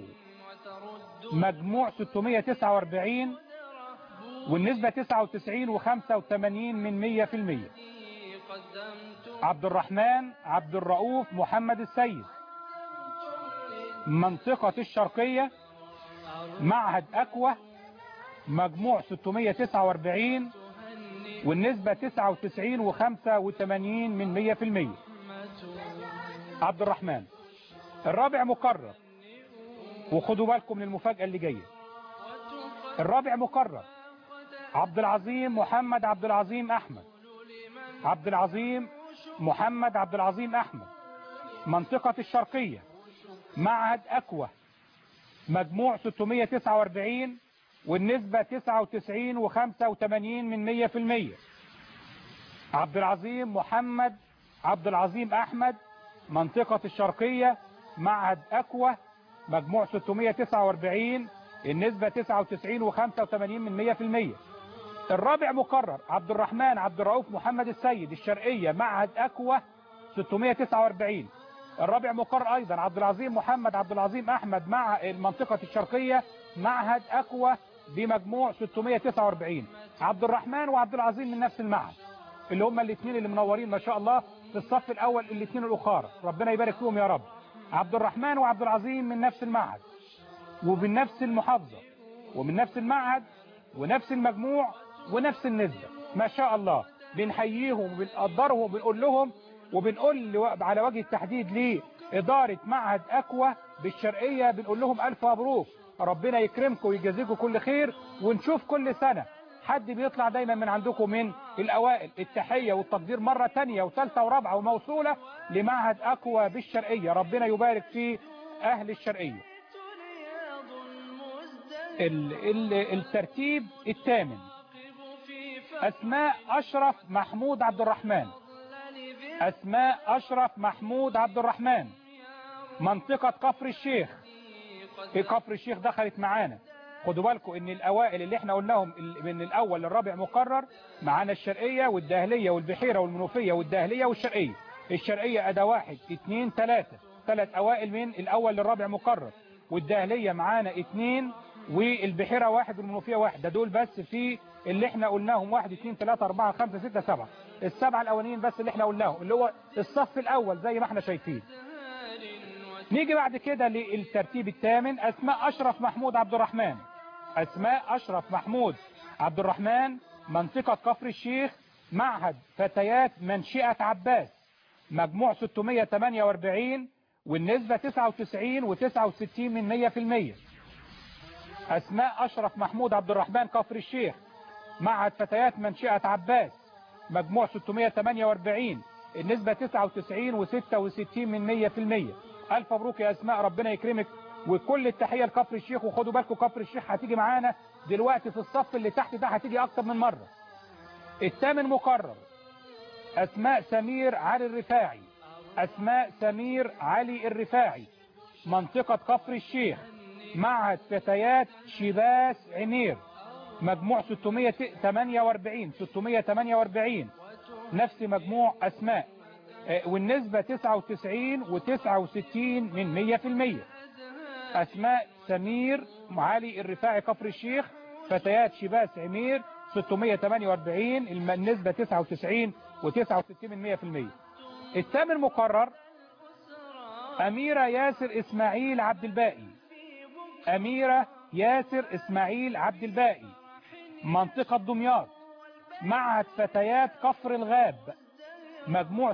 مجموع 649 والنسبة 99 و85 من 100% عبد الرحمن عبد الرؤوف محمد السيد منطقة الشرقية معهد أكوى مجموع 649 والنسبة 99 و85 من 100% عبد الرحمن الرابع مقرر وخدوا بالكم من المفاجأة اللي جاية الرابع مقرر عبد العظيم محمد عبد العظيم أحمد عبد العظيم محمد عبد العظيم أحمد منطقة الشرقية معهد أكوى مجموع 649 والنسبة 99 و85 من 100% عبد العظيم محمد عبد العظيم أحمد منطقة الشرقية معهد أكوى مجموع 649 النسبة 99 و85 من 100% الرابع مقرر عبد الرحمن عبد الرؤوف محمد السيد الشرقية معهد أكوى 649 الرابع مقرر أيضا عبد العظيم محمد عبد العظيم أحمد مع المنطقة الشرقية معهد أكوى بمجموع 649 عبد الرحمن وعبد العظيم من نفس المعهد اللي هم الاثنين اللي منورين ما شاء الله في الصف الأول الاثنين الأخرى ربنا يبارك فيهم يا رب عبد الرحمن وعبد العظيم من نفس المعهد ومن نفس المحافظة ومن نفس المعهد ونفس المجموع ونفس النسبة ما شاء الله بنحييهم وبنقدرهم وبنقول لهم وبنقول على وجه التحديد لإدارة معهد أكوى بالشرقية بنقول لهم ألف مبروك ربنا يكرمكم ويجازيكم كل خير ونشوف كل سنة حد بيطلع دايما من عندكم من الأوائل التحية والتقدير مرة تانية وثالثة ورابعة وموصولة لمعهد أكوى بالشرقية ربنا يبارك في أهل الشرقية ال ال الترتيب الثامن أسماء أشرف محمود عبد الرحمن أسماء أشرف محمود عبد الرحمن منطقة كفر الشيخ في كفر الشيخ دخلت معانا خدوا بالكم ان الاوائل اللي احنا قلناهم ال- من الاول للرابع مقرر معانا الشرقية والداهلية والبحيرة والمنوفية والداهلية والشرقية الشرقية اداة واحد اتنين تلاتة ثلاث اوائل من الاول للرابع مقرر والداهلية معانا اتنين والبحيرة واحد والمنوفية واحد ده دول بس في اللي احنا قلناهم واحد اتنين تلاتة اربعة خمسة ستة سبعة السبعة الاولانيين بس اللي احنا قلناهم اللي هو الصف الاول زي ما احنا شايفين نيجي بعد كده للترتيب الثامن اسماء اشرف محمود عبد الرحمن اسماء اشرف محمود عبد الرحمن منطقة كفر الشيخ معهد فتيات منشئة عباس مجموع 648 والنسبة 99 و69 من 100% اسماء اشرف محمود عبد الرحمن كفر الشيخ معهد فتيات منشئة عباس مجموع 648 النسبة 99 و66 من 100% ألف مبروك يا أسماء ربنا يكرمك وكل التحية لكفر الشيخ وخدوا بالكم كفر الشيخ هتيجي معانا دلوقتي في الصف اللي تحت ده هتيجي أكتر من مرة الثامن مقرر أسماء سمير علي الرفاعي أسماء سمير علي الرفاعي منطقة كفر الشيخ معهد فتيات شباس عمير مجموع 648 648 نفس مجموع أسماء آه، والنسبة 99 و69 من 100% أسماء سمير معالي الرفاعي كفر الشيخ فتيات شباس عمير 648 الم- النسبة 99 و69 من 100% الثامن مقرر أميرة ياسر إسماعيل عبد الباقي أميرة ياسر إسماعيل عبد الباقي منطقة دمياط معهد فتيات كفر الغاب مجموع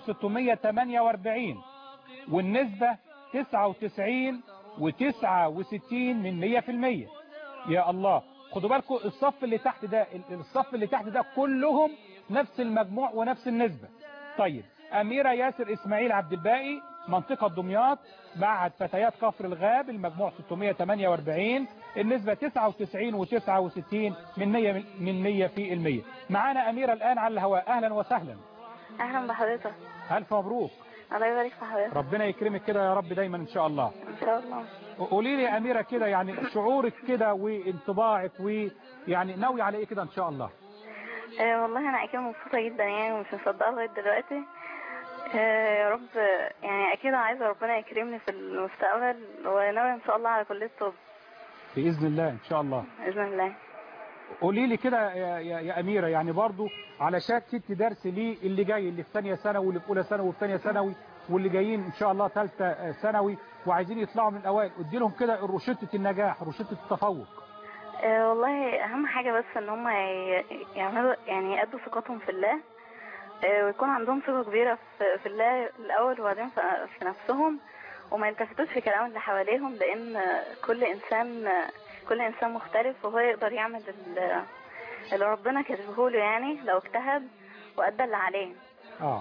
648 والنسبة 99 و69 من 100% يا الله خدوا بالكم الصف اللي تحت ده الصف اللي تحت ده كلهم نفس المجموع ونفس النسبة طيب أميرة ياسر إسماعيل عبد الباقي منطقة دمياط معهد فتيات كفر الغاب المجموع 648 النسبة 99 و69 من 100 من 100 في المية معانا أميرة الآن على الهواء أهلا وسهلا اهلا بحضرتك ألف مبروك الله يبارك في حضرتك ربنا يكرمك كده يا رب دايما إن شاء الله ان شاء الله قولي لي يا أميرة كده يعني شعورك كده وانطباعك ويعني ناوي على إيه كده إن شاء الله آه والله انا اكيد مبسوطه جدا يعني ومش مصدقه لغايه دلوقتي آه يا رب يعني اكيد عايزه ربنا يكرمني في المستقبل وناوي ان شاء الله على كليه الطب بإذن الله إن شاء الله باذن الله قولي لي كده يا, يا, يا أميرة يعني برضو علشان ست درس ليه اللي جاي اللي في ثانية ثانوي واللي في أولى ثانوي وفي ثانية ثانوي واللي جايين إن شاء الله ثالثة ثانوي وعايزين يطلعوا من الأوائل ادي لهم كده روشتة النجاح روشتة التفوق آه والله اهم حاجه بس ان هم ي- يعملوا يعني يأدوا ثقتهم في الله آه ويكون عندهم ثقه كبيره في, في الله الاول وبعدين في, في نفسهم وما يلتفتوش في كلام اللي حواليهم لان كل انسان كل انسان مختلف وهو يقدر يعمل ال- اللي ربنا كاتبه له يعني لو اجتهد وادى اللي عليه آه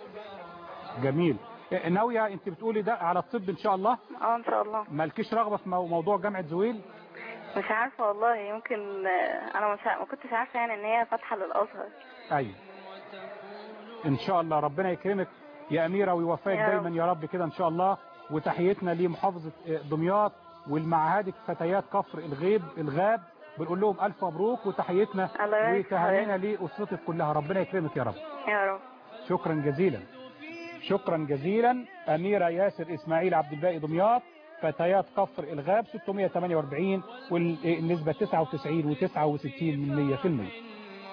جميل إيه، ناوية أنت بتقولي ده على الطب إن شاء الله اه ان شاء الله مالكيش رغبة في مو- موضوع جامعة زويل مش عارفه والله يمكن آه، انا مش ع- ما كنتش عارفه يعني ان هي فاتحه للازهر أيوة إن شاء الله ربنا يكرمك يا أميرة ويوفقك يا رب. دايما يا رب كده إن شاء الله وتحيتنا لمحافظة آه، دمياط والمعاهد فتيات كفر الغيب الغاب بنقول لهم ألف مبروك وتحيتنا الله يبارك في وتهانينا لأسرتك كلها ربنا يكرمك يا رب يا رب شكرا جزيلا شكرا جزيلا أميرة ياسر إسماعيل عبد الباقي دمياط فتيات كفر الغاب 648 والنسبة 99 و69 من 100%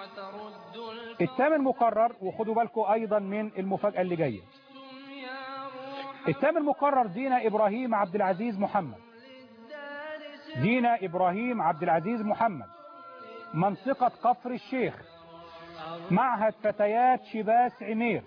الثامن مقرر وخدوا بالكم أيضا من المفاجأة اللي جاية الثامن مقرر دينا إبراهيم عبد العزيز محمد دينا إبراهيم عبد العزيز محمد منطقة كفر الشيخ معهد فتيات شباس عمير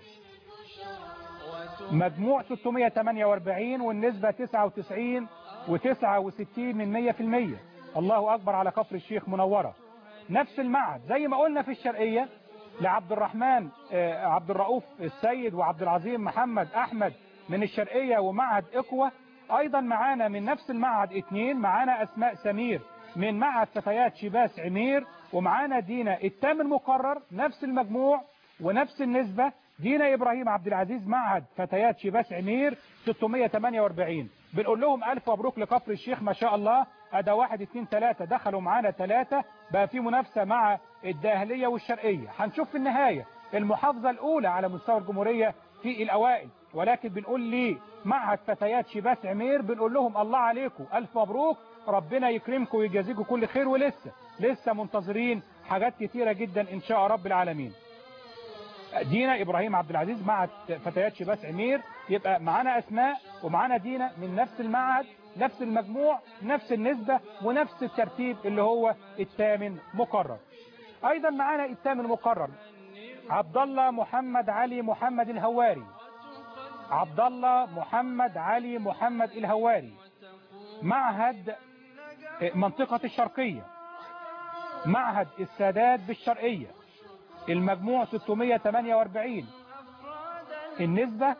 مجموع 648 والنسبة 99 و69 من 100% الله أكبر على كفر الشيخ منورة نفس المعهد زي ما قلنا في الشرقية لعبد الرحمن آه، عبد الرؤوف السيد وعبد العظيم محمد أحمد من الشرقية ومعهد إقوى أيضا معانا من نفس المعهد اثنين معانا أسماء سمير من معهد فتيات شباس عمير ومعانا دينا التام المقرر نفس المجموع ونفس النسبة دينا إبراهيم عبد العزيز معهد فتيات شباس عمير 648 بنقول لهم ألف مبروك لكفر الشيخ ما شاء الله أدا واحد اتنين تلاتة دخلوا معانا تلاتة بقى في منافسة مع الداهلية والشرقية هنشوف في النهاية المحافظة الأولى على مستوى الجمهورية في الأوائل ولكن بنقول لي معهد فتيات شباس عمير بنقول لهم الله عليكم ألف مبروك ربنا يكرمكم ويجازيكم كل خير ولسه لسه منتظرين حاجات كتيرة جدا إن شاء رب العالمين دينا إبراهيم عبد العزيز معهد فتيات شباس عمير يبقى معانا أسماء ومعانا دينا من نفس المعهد نفس المجموع نفس النسبة ونفس الترتيب اللي هو الثامن مقرر أيضا معانا الثامن مقرر عبد الله محمد علي محمد الهواري عبد الله محمد علي محمد الهواري معهد منطقة الشرقية معهد السادات بالشرقية المجموع 648 النسبة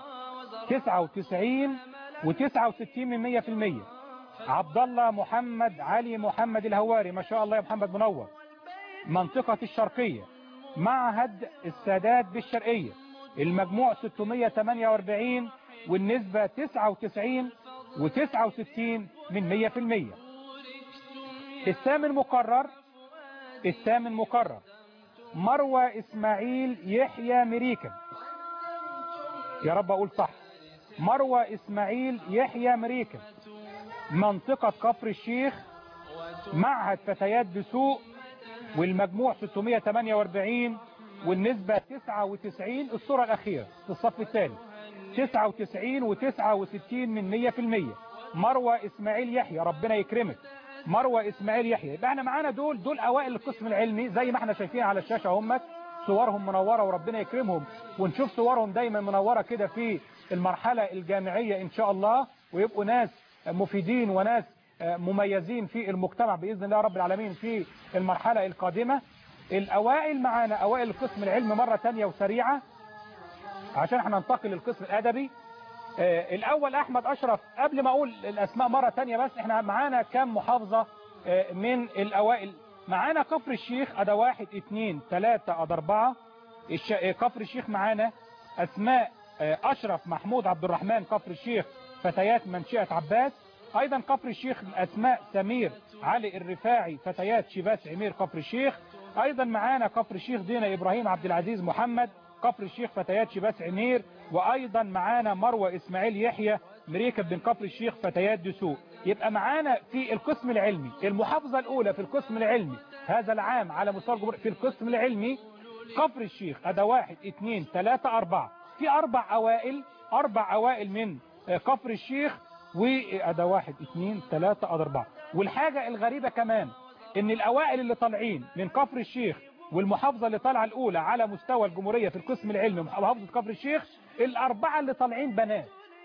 99 و69 من 100% عبد الله محمد علي محمد الهواري ما شاء الله يا محمد منور منطقة الشرقية معهد السادات بالشرقية المجموع 648 والنسبة 99 و69 من 100% الثامن مقرر الثامن مقرر مروى إسماعيل يحيى مريكا يا رب أقول صح مروى إسماعيل يحيى مريكا منطقة كفر الشيخ معهد فتيات بسوق والمجموع 648 والنسبة 99 الصورة الأخيرة في الصف الثاني 99 و69 من 100% مروى إسماعيل يحيى ربنا يكرمك مروى إسماعيل يحيى يبقى احنا معانا دول دول أوائل القسم العلمي زي ما احنا شايفين على الشاشة هم صورهم منورة وربنا يكرمهم ونشوف صورهم دايما منورة كده في المرحلة الجامعية إن شاء الله ويبقوا ناس مفيدين وناس مميزين في المجتمع بإذن الله رب العالمين في المرحلة القادمة الأوائل معانا أوائل القسم العلمي مرة تانية وسريعة عشان احنا ننتقل للقسم الأدبي آه الأول أحمد أشرف قبل ما أقول الأسماء مرة تانية بس احنا معانا كام محافظة آه من الأوائل معانا كفر الشيخ أدا واحد اتنين تلاتة أدا أربعة الش... كفر الشيخ معانا أسماء آه أشرف محمود عبد الرحمن كفر الشيخ فتيات منشئة عباس أيضا كفر الشيخ أسماء سمير علي الرفاعي فتيات شباس عمير كفر الشيخ أيضا معانا كفر الشيخ دينا إبراهيم عبد العزيز محمد كفر الشيخ فتيات شباس عمير وأيضا معانا مروة إسماعيل يحيى مريكب بن كفر الشيخ فتيات دسوق يبقى معانا في القسم العلمي المحافظة الأولى في القسم العلمي هذا العام على مستوى الجمهورية في القسم العلمي كفر الشيخ أدا واحد اثنين ثلاثة أربعة في أربع أوائل أربع أوائل من كفر الشيخ وأدا واحد اثنين ثلاثة أدا أربعة والحاجة الغريبة كمان ان الأوائل اللي طالعين من كفر الشيخ والمحافظة اللي طالعة الأولى على مستوى الجمهورية في القسم العلمي محافظة كفر الشيخ الأربعة اللي طالعين بنات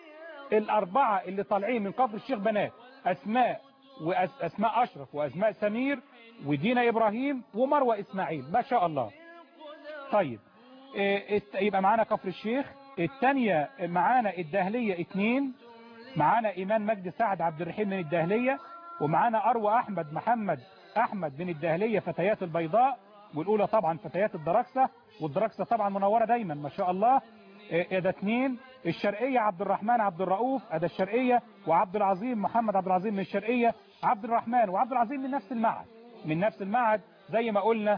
الأربعة اللي طالعين من كفر الشيخ بنات أسماء وأسماء أشرف وأسماء سمير ودينا إبراهيم ومروة إسماعيل ما شاء الله طيب يبقى معانا كفر الشيخ الثانية معانا الدهلية اتنين معانا إيمان مجد سعد عبد الرحيم من الدهلية ومعانا أروى أحمد محمد أحمد من الدهلية فتيات البيضاء والأولى طبعا فتيات الدركسة والدركسة طبعا منورة دايما ما شاء الله ده اثنين الشرقية عبد الرحمن عبد الرؤوف ده الشرقية وعبد العظيم محمد عبد العظيم من الشرقية عبد الرحمن وعبد العظيم من نفس المعهد من نفس المعهد زي ما قلنا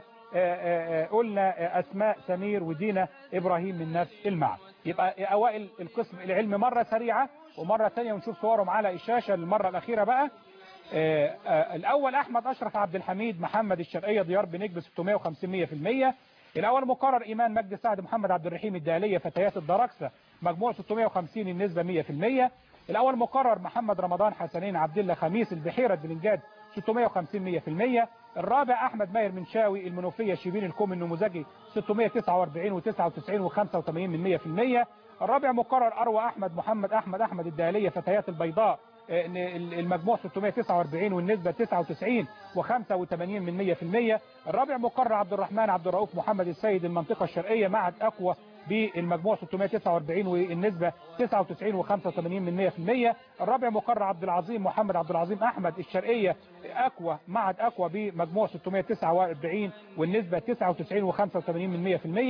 قلنا أسماء سمير ودينا إبراهيم من نفس المعهد يبقى أوائل القسم العلمي مرة سريعة ومرة ثانية ونشوف صورهم على الشاشة المرة الأخيرة بقى آآ آآ الأول أحمد أشرف عبد الحميد محمد الشرقية ديار بنجب 650 100% الأول مقرر إيمان مجد سعد محمد عبد الرحيم الدالية فتيات الدركسة مجموع 650 النسبة 100% الأول مقرر محمد رمضان حسنين عبد الله خميس البحيرة بلنجاد 650 100% الرابع أحمد ماهر منشاوي المنوفية شيبين الكوم النموذجي 649 و99 و85 من 100% الرابع مقرر أروى أحمد محمد أحمد أحمد الدالية فتيات البيضاء المجموع 649 والنسبة 99 و85 من 100% الرابع مقرر عبد الرحمن عبد الرؤوف محمد السيد المنطقة الشرقية معهد أقوى بالمجموع 649 والنسبة 99 و85 من 100% الرابع مقرر عبد العظيم محمد عبد العظيم أحمد الشرقية أقوى معهد أقوى بمجموع 649 والنسبة 99 و85 من 100%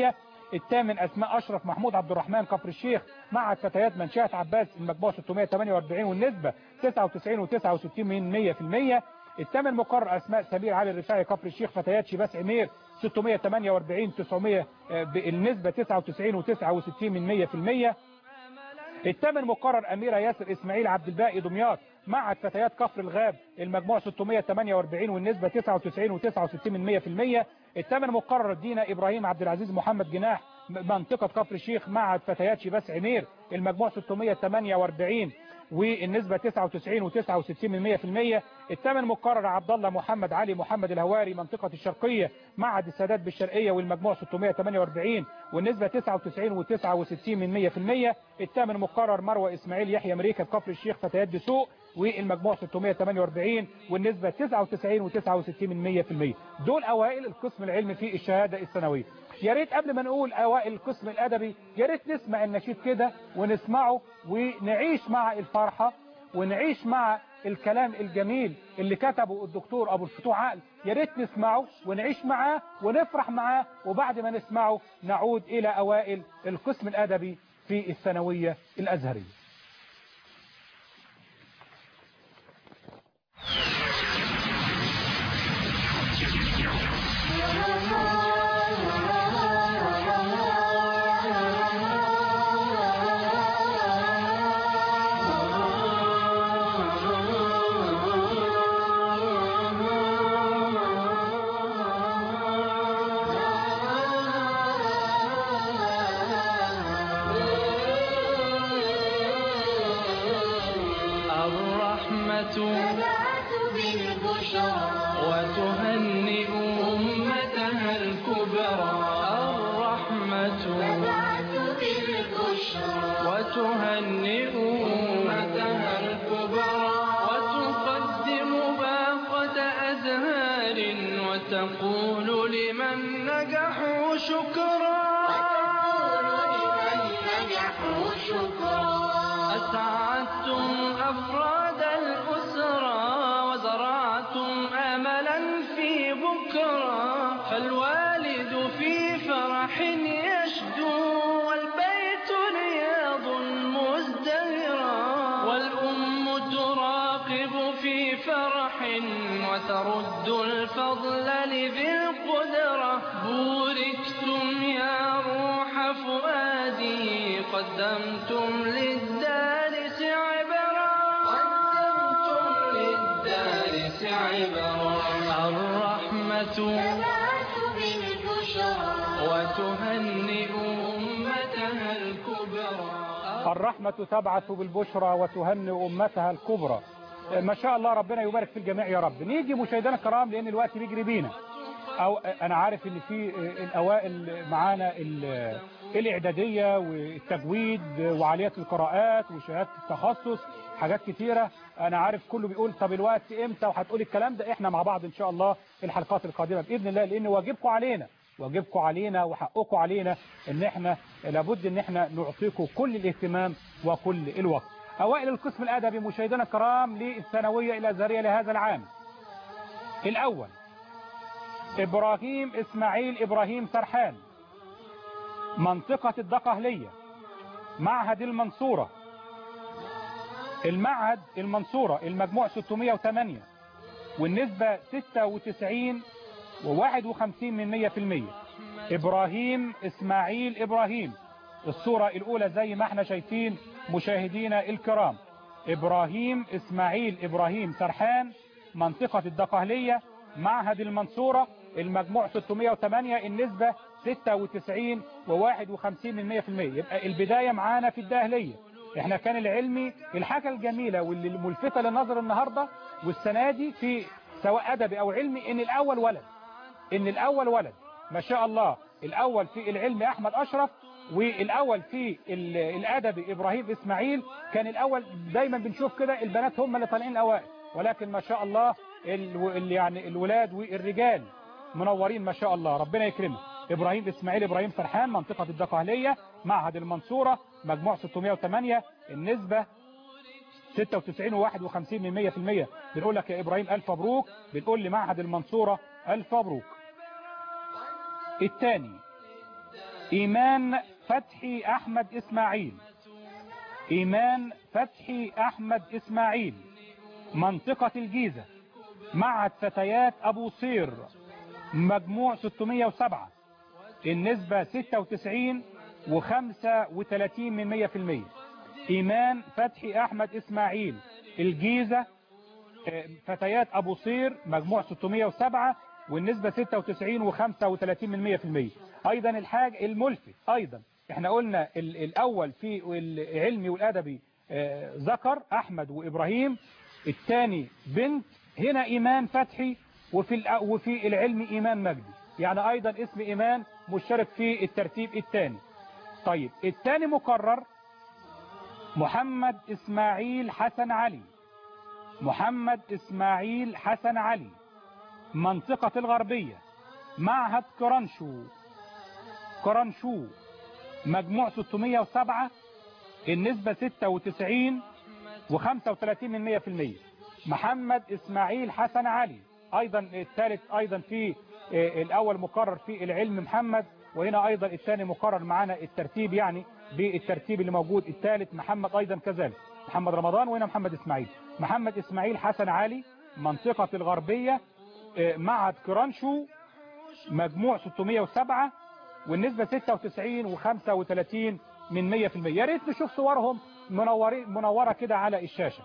الثامن أسماء أشرف محمود عبد الرحمن كفر الشيخ معهد فتيات منشأة عباس المجموع 648 والنسبة 99 و69 من 100% الثامن مقرر أسماء سمير علي الرفاعي كفر الشيخ فتيات شباس عمير 648 900 النسبة 99 و69 من 100% الثامن مقرر أميرة ياسر إسماعيل عبد الباقي دمياط معهد فتيات كفر الغاب المجموع 648 والنسبة 99 و69 من 100% الثامن مقرر دينا إبراهيم عبد العزيز محمد جناح منطقة كفر الشيخ معهد فتيات شباس عمير المجموع 648 والنسبة 99 و69 من 100% الثامن مقرر عبد الله محمد علي محمد الهواري منطقة الشرقية معهد السادات بالشرقية والمجموع 648 والنسبة 99 و69 من 100% الثامن مقرر مروة إسماعيل يحيى أمريكا كفر الشيخ فتيات دسوق والمجموع 648 والنسبة 99 و69 من 100% دول أوائل القسم العلمي في الشهادة السنوية يا ريت قبل ما نقول أوائل القسم الأدبي يا ريت نسمع النشيد كده ونسمعه ونعيش مع الفرحة ونعيش مع الكلام الجميل اللي كتبه الدكتور أبو الفتوح عقل يا ريت نسمعه ونعيش معاه ونفرح معاه وبعد ما نسمعه نعود إلى أوائل القسم الأدبي في الثانوية الأزهرية الرحمة وتهنئ أمتها الكبرى الرحمة وتهنئ أمتها الكبرى وتقدم باقة أزهار وتقول لمن نجحوا شكرا أسعدتم أفراد الأسرة وزرعتم أملا في بكرة فالوالد في فرح يشدو والبيت رياض مزدهرا والأم تراقب في فرح وترد الفضل لذي القدرة بوركتم يا روح فؤادي قدمتم للدارس عبرا قدمتم للدارس عبرا الرحمة وتهنئ أمتها الكبرى الرحمة تبعث بالبشرى وتهنئ أمتها الكبرى ما شاء الله ربنا يبارك في الجميع يا رب نيجي مشاهدينا الكرام لأن الوقت بيجري بينا أو أنا عارف إن في الأوائل معانا ال- الإعدادية والتجويد وعاليات القراءات وشهادة التخصص حاجات كتيرة أنا عارف كله بيقول طب الوقت إمتى وهتقول الكلام ده إحنا مع بعض إن شاء الله في الحلقات القادمة بإذن الله لأن واجبكم علينا واجبكم علينا وحقكم علينا ان احنا لابد ان احنا نعطيكم كل الاهتمام وكل الوقت اوائل القسم الادبي مشاهدينا الكرام للثانويه الازهريه لهذا العام الاول ابراهيم اسماعيل ابراهيم سرحان منطقه الدقهليه معهد المنصوره المعهد المنصوره المجموع 608 والنسبه 96 و51 من 100% إبراهيم إسماعيل إبراهيم الصورة الأولى زي ما احنا شايفين مشاهدينا الكرام إبراهيم إسماعيل إبراهيم سرحان منطقة الدقهلية معهد المنصورة المجموع 608 النسبة 96 و51 من 100% يبقى البداية معانا في الداهلية احنا كان العلمي الحاجة الجميلة واللي ملفتة للنظر النهاردة والسنة دي في سواء أدبي أو علمي إن الأول ولد ان الاول ولد ما شاء الله الاول في العلم احمد اشرف والاول في ال- الادبي ابراهيم اسماعيل كان الاول دايما بنشوف كده البنات هم اللي طالعين الاوائل ولكن ما شاء الله ال- ال- يعني الولاد والرجال منورين ما شاء الله ربنا يكرمه ابراهيم اسماعيل ابراهيم فرحان منطقة الدقهلية معهد المنصورة مجموع 608 النسبة 96 و51 من 100% بنقول لك يا ابراهيم الف مبروك بنقول لمعهد المنصورة الف مبروك الثاني إيمان فتحي أحمد إسماعيل إيمان فتحي أحمد إسماعيل منطقة الجيزة معهد فتيات أبو صير مجموع 607 النسبة 96 و35 من 100% إيمان فتحي أحمد إسماعيل الجيزة فتيات أبو صير مجموع 607 والنسبة 96 و35 من 100% أيضا الحاج الملفت أيضا احنا قلنا الأول في العلمي والأدبي ذكر أحمد وإبراهيم الثاني بنت هنا إيمان فتحي وفي وفي العلم إيمان مجدي يعني أيضا اسم إيمان مشترك في الترتيب الثاني طيب الثاني مكرر محمد إسماعيل حسن علي محمد إسماعيل حسن علي منطقة الغربية معهد كرنشو كرنشو مجموع 607 النسبة 96 و35 من 100% محمد إسماعيل حسن علي أيضا الثالث أيضا في الأول مقرر في العلم محمد وهنا أيضا الثاني مقرر معنا الترتيب يعني بالترتيب اللي موجود الثالث محمد أيضا كذلك محمد رمضان وهنا محمد إسماعيل محمد إسماعيل حسن علي منطقة الغربية معهد كرانشو مجموع 607 والنسبة 96 و35 من 100% يا ريت نشوف صورهم منورين منورة كده على الشاشة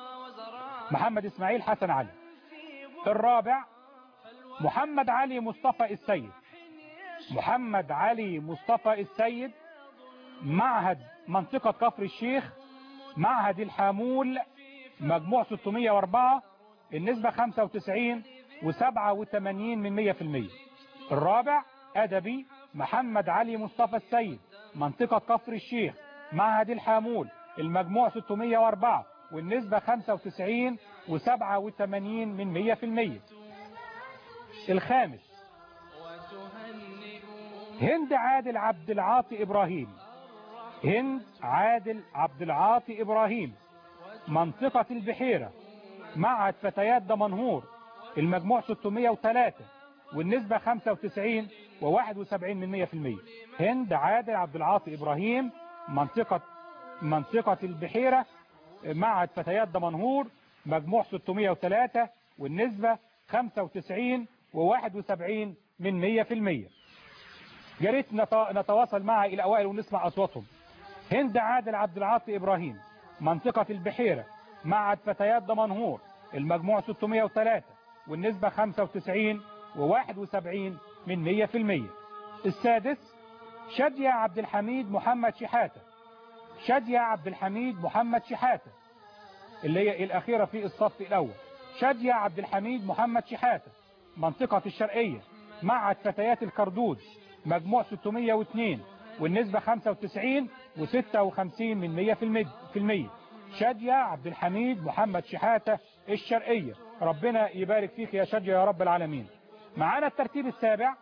محمد إسماعيل حسن علي الرابع محمد علي مصطفى السيد محمد علي مصطفى السيد معهد منطقة كفر الشيخ معهد الحامول مجموع 604 النسبة 95 و87 من 100% الرابع أدبي محمد علي مصطفى السيد منطقة كفر الشيخ معهد الحامول المجموع 604 والنسبة 95 و87 من 100% الخامس هند عادل عبد العاطي إبراهيم هند عادل عبد العاطي إبراهيم منطقة البحيرة معهد فتيات دمنهور المجموع 603 والنسبة 95 و71 من 100% هند عادل عبد العاطي إبراهيم منطقة منطقة البحيرة معهد فتيات دمنهور مجموع 603 والنسبة 95 و71 من 100% يا ريت نتواصل معها إلى أوائل ونسمع أصواتهم هند عادل عبد العاطي إبراهيم منطقة البحيرة معهد فتيات دمنهور المجموع 603 والنسبة 95 و71 من 100% السادس شادية عبد الحميد محمد شحاتة شادية عبد الحميد محمد شحاتة اللي هي الأخيرة في الصف الأول شادية عبد الحميد محمد شحاتة منطقة الشرقية معهد فتيات الكردود مجموع 602 والنسبة 95 و56 من 100% شادية عبد الحميد محمد شحاتة الشرقية ربنا يبارك فيك يا شادية يا رب العالمين معانا الترتيب السابع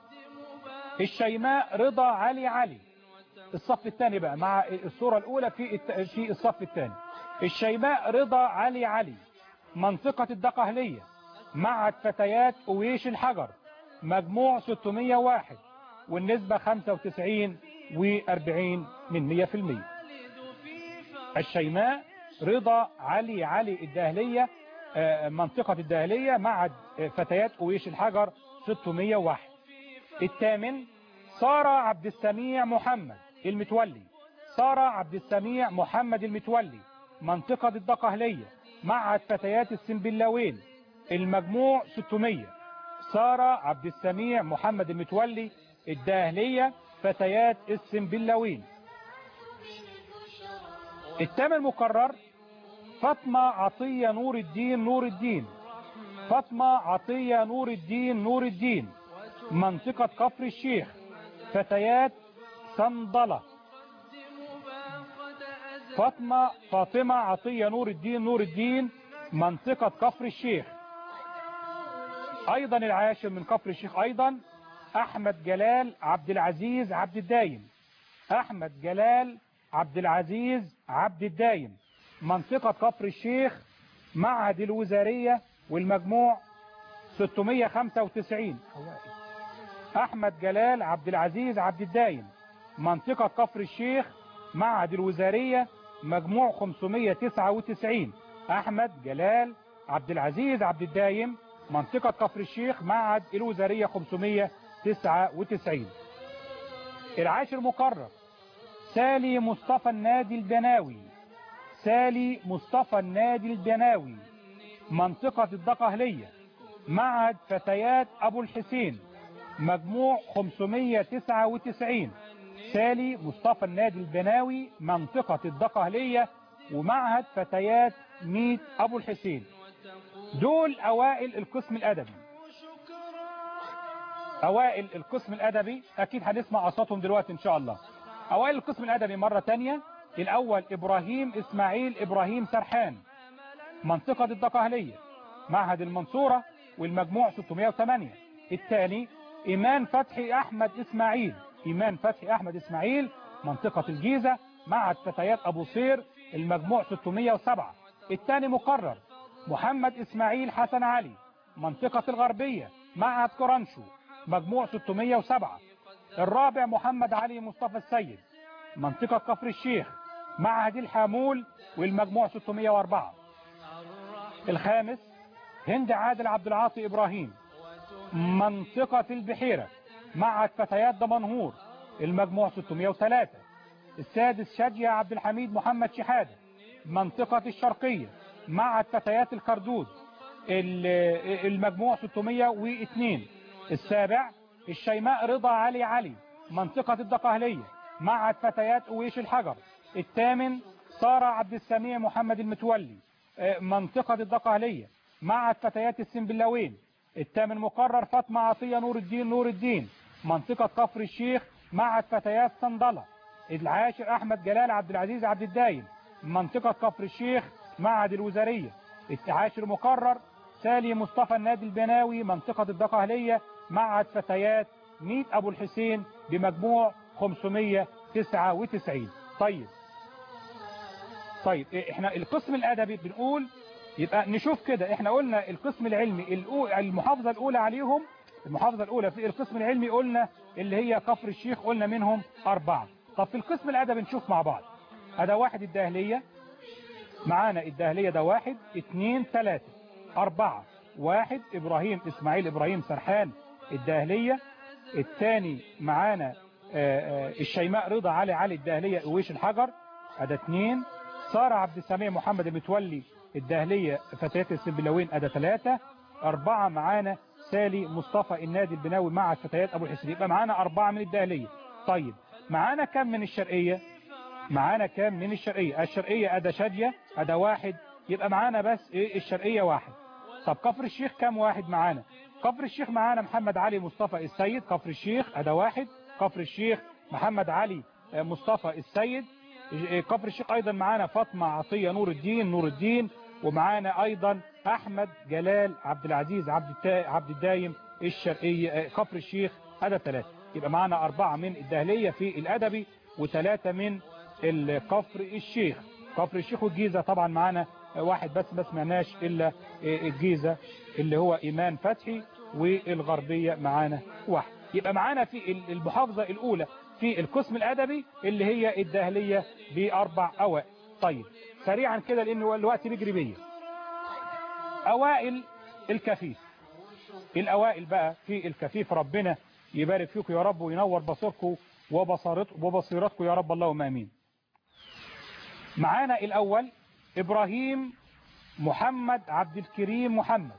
الشيماء رضا علي علي الصف الثاني بقى مع الصورة الأولى في في الصف الثاني الشيماء رضا علي علي منطقة الدقهلية معهد فتيات أويش الحجر مجموع 601 والنسبة 95 و40 من 100% الشيماء رضا علي علي الدهلية منطقة الدهلية معهد فتيات أويش الحجر 601 الثامن سارة عبد السميع محمد المتولي سارة عبد السميع محمد المتولي منطقة الدقهلية معهد فتيات السنبلاوين المجموع 600 سارة عبد السميع محمد المتولي الداهلية فتيات السنبلاوين الثامن مكرر فاطمة عطية نور الدين نور الدين فاطمة عطية نور الدين نور الدين منطقة كفر الشيخ فتيات صندلة فاطمة فاطمة عطية نور الدين نور الدين منطقة كفر الشيخ ايضا العاشر من كفر الشيخ ايضا احمد جلال عبد العزيز عبد الدايم احمد جلال عبد العزيز عبد الدايم منطقة كفر الشيخ معهد الوزارية والمجموع 695 احمد جلال عبد العزيز عبد الدايم منطقة كفر الشيخ معهد الوزارية مجموع 599 أحمد جلال عبد العزيز عبد الدايم منطقة كفر الشيخ معهد الوزارية 599 العاشر مقرر سالي مصطفى النادي البناوي سالي مصطفى النادي البناوي منطقة الدقهلية معهد فتيات أبو الحسين مجموع 599 سالي مصطفى النادي البناوي منطقة الدقهلية ومعهد فتيات ميت أبو الحسين دول أوائل القسم الأدبي أوائل القسم الأدبي أكيد هنسمع أصواتهم دلوقتي إن شاء الله أوائل القسم الأدبي مرة تانية الأول إبراهيم إسماعيل إبراهيم سرحان منطقة الدقهلية معهد المنصورة والمجموع 608 الثاني إيمان فتحي أحمد إسماعيل إيمان فتحي أحمد إسماعيل منطقة الجيزة معهد فتيات أبو صير المجموع 607 الثاني مقرر محمد إسماعيل حسن علي منطقة الغربية معهد كرنشو مجموع 607 الرابع محمد علي مصطفى السيد منطقة كفر الشيخ معهد الحامول والمجموع 604 الخامس هند عادل عبد العاطي إبراهيم منطقة البحيرة معهد فتيات دمنهور المجموع 603 السادس شادية عبد الحميد محمد شحادة منطقة الشرقية معهد فتيات الكردود المجموع 602 السابع الشيماء رضا علي علي منطقة الدقهلية معهد فتيات أويش الحجر الثامن سارة عبد السميع محمد المتولي منطقة الدقهلية معهد فتيات السنبلاوين الثامن مقرر فاطمة عطية نور الدين نور الدين منطقة كفر الشيخ معهد فتيات صندلة العاشر أحمد جلال عبد العزيز عبد الدايم منطقة كفر الشيخ معهد الوزارية العاشر مقرر سالي مصطفى النادي البناوي منطقة الدقهلية معهد فتيات ميت أبو الحسين بمجموع 599 طيب طيب احنا القسم الأدبي بنقول يبقى نشوف كده احنا قلنا القسم العلمي المحافظة الأولى عليهم المحافظة الأولى في القسم العلمي قلنا اللي هي كفر الشيخ قلنا منهم أربعة طب في القسم الأدبي نشوف مع بعض هذا واحد الداهلية معانا الداهلية ده واحد اتنين تلاتة أربعة واحد إبراهيم إسماعيل إبراهيم سرحان الداهلية الثاني معانا الشيماء رضا علي علي الداهلية قويش الحجر أدا اتنين سارة عبد السميع محمد المتولي الداهلية فتيات السنبلاوين أدا ثلاثة أربعة معانا سالي مصطفى النادي البناوي مع فتيات أبو الحسين يبقى معانا أربعة من الداهلية طيب معانا كم من الشرقية معانا كم من الشرقية الشرقية أدا شادية أدا واحد يبقى معانا بس إيه الشرقية واحد طب كفر الشيخ كم واحد معانا كفر الشيخ معانا محمد علي مصطفى السيد كفر الشيخ أدا واحد كفر الشيخ محمد علي مصطفى السيد كفر الشيخ أيضا معانا فاطمة عطية نور الدين نور الدين ومعانا أيضا أحمد جلال عبد العزيز عبد عبد الدايم الشرقية كفر الشيخ هذا ثلاثة يبقى معانا أربعة من الدهلية في الأدبي وثلاثة من كفر الشيخ كفر الشيخ والجيزة طبعا معانا واحد بس ما سمعناش إلا الجيزة اللي هو إيمان فتحي والغربية معانا واحد يبقى معانا في المحافظة الأولى في القسم الأدبي اللي هي الدهلية بأربع أوائل طيب سريعا كده لأن الوقت بيجري بيا أوائل الكفيف الأوائل بقى في الكفيف ربنا يبارك فيكم يا رب وينور بصيركم وبصيرتكم يا رب اللهم امين معانا الأول إبراهيم محمد عبد الكريم محمد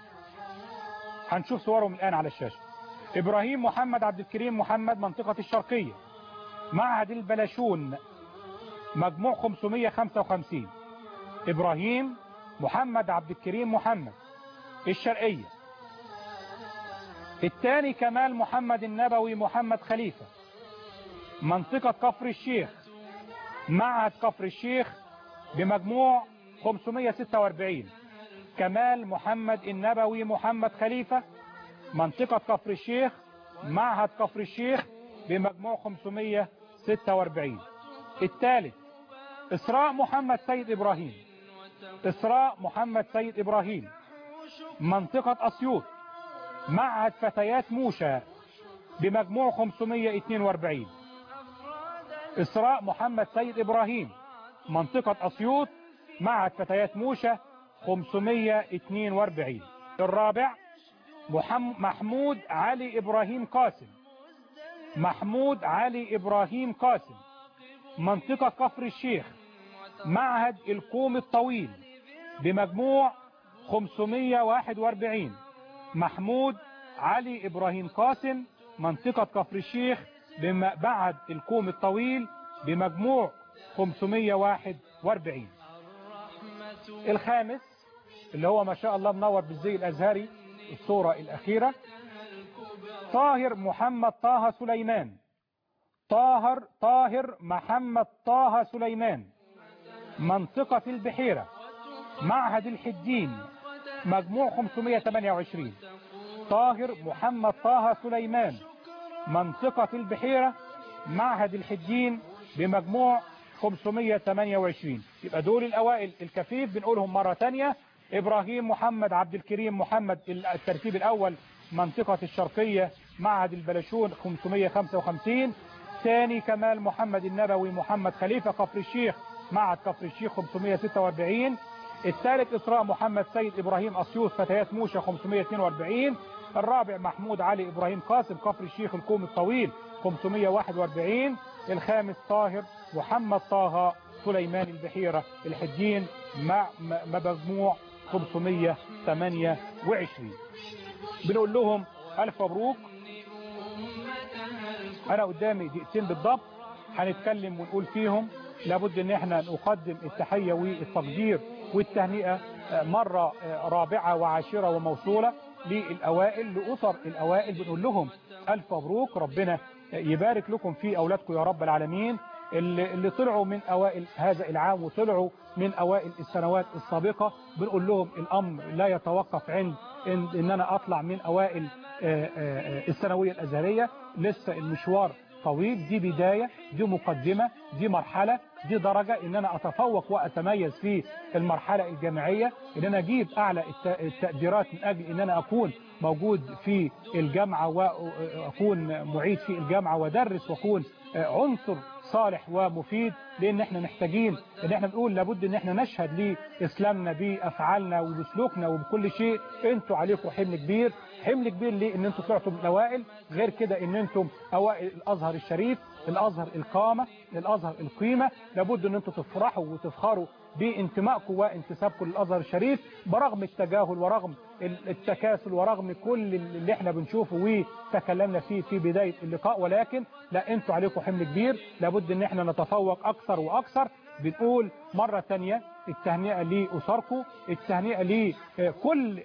هنشوف صورهم الآن على الشاشة إبراهيم محمد عبد الكريم محمد منطقة الشرقية معهد البلاشون مجموع 555 إبراهيم محمد عبد الكريم محمد الشرقية الثاني كمال محمد النبوي محمد خليفة منطقة كفر الشيخ معهد كفر الشيخ بمجموع 546 كمال محمد النبوي محمد خليفة منطقة كفر الشيخ معهد كفر الشيخ بمجموع 546 الثالث إسراء محمد سيد إبراهيم إسراء محمد سيد إبراهيم منطقة أسيوط معهد فتيات موشى بمجموع 542 إسراء محمد سيد إبراهيم منطقة أسيوط معهد فتيات موشة 542 الرابع محمود علي إبراهيم قاسم محمود علي إبراهيم قاسم منطقة كفر الشيخ معهد الكوم الطويل بمجموع 541 محمود علي إبراهيم قاسم منطقة كفر الشيخ بمعهد الكوم الطويل بمجموع 541 الخامس اللي هو ما شاء الله منور بالزي الأزهري الصورة الأخيرة طاهر محمد طه سليمان طاهر طاهر محمد طه سليمان منطقة البحيرة معهد الحدين مجموع 528 طاهر محمد طه سليمان منطقة البحيرة معهد الحدين بمجموع 528 يبقى دول الأوائل الكفيف بنقولهم مرة تانية إبراهيم محمد عبد الكريم محمد الترتيب الأول منطقة الشرقية معهد البلشون 555 ثاني كمال محمد النبوي محمد خليفة كفر الشيخ معهد كفر الشيخ 546 الثالث إسراء محمد سيد إبراهيم أسيوط فتيات موشة 542 الرابع محمود علي إبراهيم قاسم كفر الشيخ الكوم الطويل 541 الخامس طاهر محمد طه سليمان البحيرة الحجين مع مجموع 528 بنقول لهم ألف مبروك أنا قدامي دقيقتين بالضبط هنتكلم ونقول فيهم لابد ان احنا نقدم التحية والتقدير والتهنئة مرة رابعة وعاشرة وموصولة للأوائل لأسر الأوائل بنقول لهم ألف مبروك ربنا يبارك لكم في أولادكم يا رب العالمين اللي, اللي طلعوا من أوائل هذا العام وطلعوا من أوائل السنوات السابقة بنقول لهم الأمر لا يتوقف عند إن, إن أنا أطلع من أوائل الثانوية الأزهرية لسه المشوار طويل دي بداية دي مقدمة دي مرحلة دي درجة ان انا اتفوق واتميز في المرحلة الجامعية ان انا اجيب اعلى التقديرات من اجل ان انا اكون موجود في الجامعة واكون معيد في الجامعة ودرس واكون عنصر صالح ومفيد لان احنا محتاجين ان احنا بنقول لابد ان احنا نشهد لاسلامنا بافعالنا وبسلوكنا وبكل شيء انتوا عليكم حمل كبير حمل كبير ليه ان انتوا طلعتوا من الاوائل غير كده ان انتم اوائل الازهر الشريف الازهر القامة الازهر القيمة لابد ان انتوا تفرحوا وتفخروا بانتمائكم وانتسابكم للازهر الشريف برغم التجاهل ورغم التكاسل ورغم كل اللي احنا بنشوفه وتكلمنا فيه في بداية اللقاء ولكن لا انتوا عليكم حمل كبير لابد ان احنا نتفوق اكثر واكثر بنقول مرة تانية التهنئة لأسركم التهنئة لكل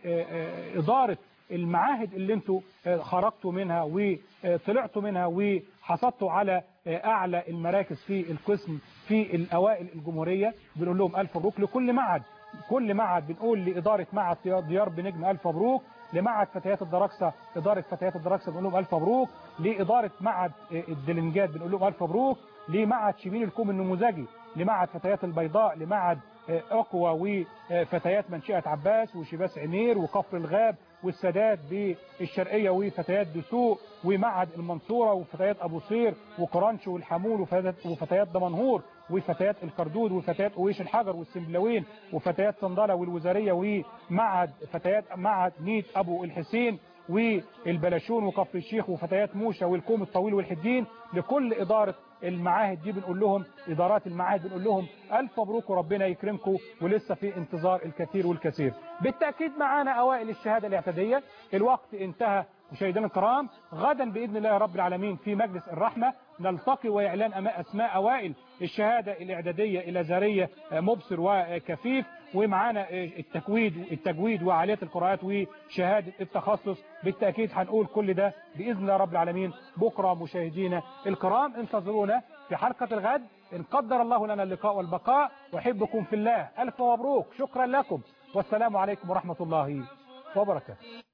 إدارة المعاهد اللي انتوا خرجتوا منها وطلعتوا منها وحصلتوا على اعلى المراكز في القسم في الاوائل الجمهورية بنقول لهم الف مبروك لكل معهد كل معهد بنقول لإدارة معهد ديار بنجم الف مبروك لمعهد فتيات الدراكسة إدارة فتيات الدراكسة بنقول لهم الف مبروك لإدارة معهد الدلنجات بنقول لهم الف مبروك لمعهد شبين الكوم النموذجي لمعهد فتيات البيضاء لمعهد أقوى وفتيات منشئة عباس وشباس عمير وكفر الغاب والسادات بالشرقية وفتيات دسوق ومعهد المنصورة وفتيات أبو صير وقرنش والحمول وفتيات, وفتيات دمنهور وفتيات الكردود وفتيات قويش الحجر والسنبلاوين وفتيات صندلة والوزارية ومعهد فتيات معهد نيت أبو الحسين والبلاشون وكفر الشيخ وفتيات موشة والكوم الطويل والحدين لكل إدارة المعاهد دي بنقول لهم إدارات المعاهد بنقول لهم ألف مبروك وربنا يكرمكم ولسه في انتظار الكثير والكثير بالتأكيد معانا أوائل الشهادة الاعتادية الوقت انتهى مشاهدينا الكرام غدا بإذن الله رب العالمين في مجلس الرحمة نلتقي وإعلان أسماء أوائل الشهادة الإعدادية الأزهرية مبصر وكفيف ومعانا التكويد التجويد وعاليات القراءات وشهادة التخصص بالتأكيد هنقول كل ده بإذن الله رب العالمين بكرة مشاهدينا الكرام انتظرونا في حلقة الغد إن قدر الله لنا اللقاء والبقاء وحبكم في الله ألف مبروك شكرا لكم والسلام عليكم ورحمة الله وبركاته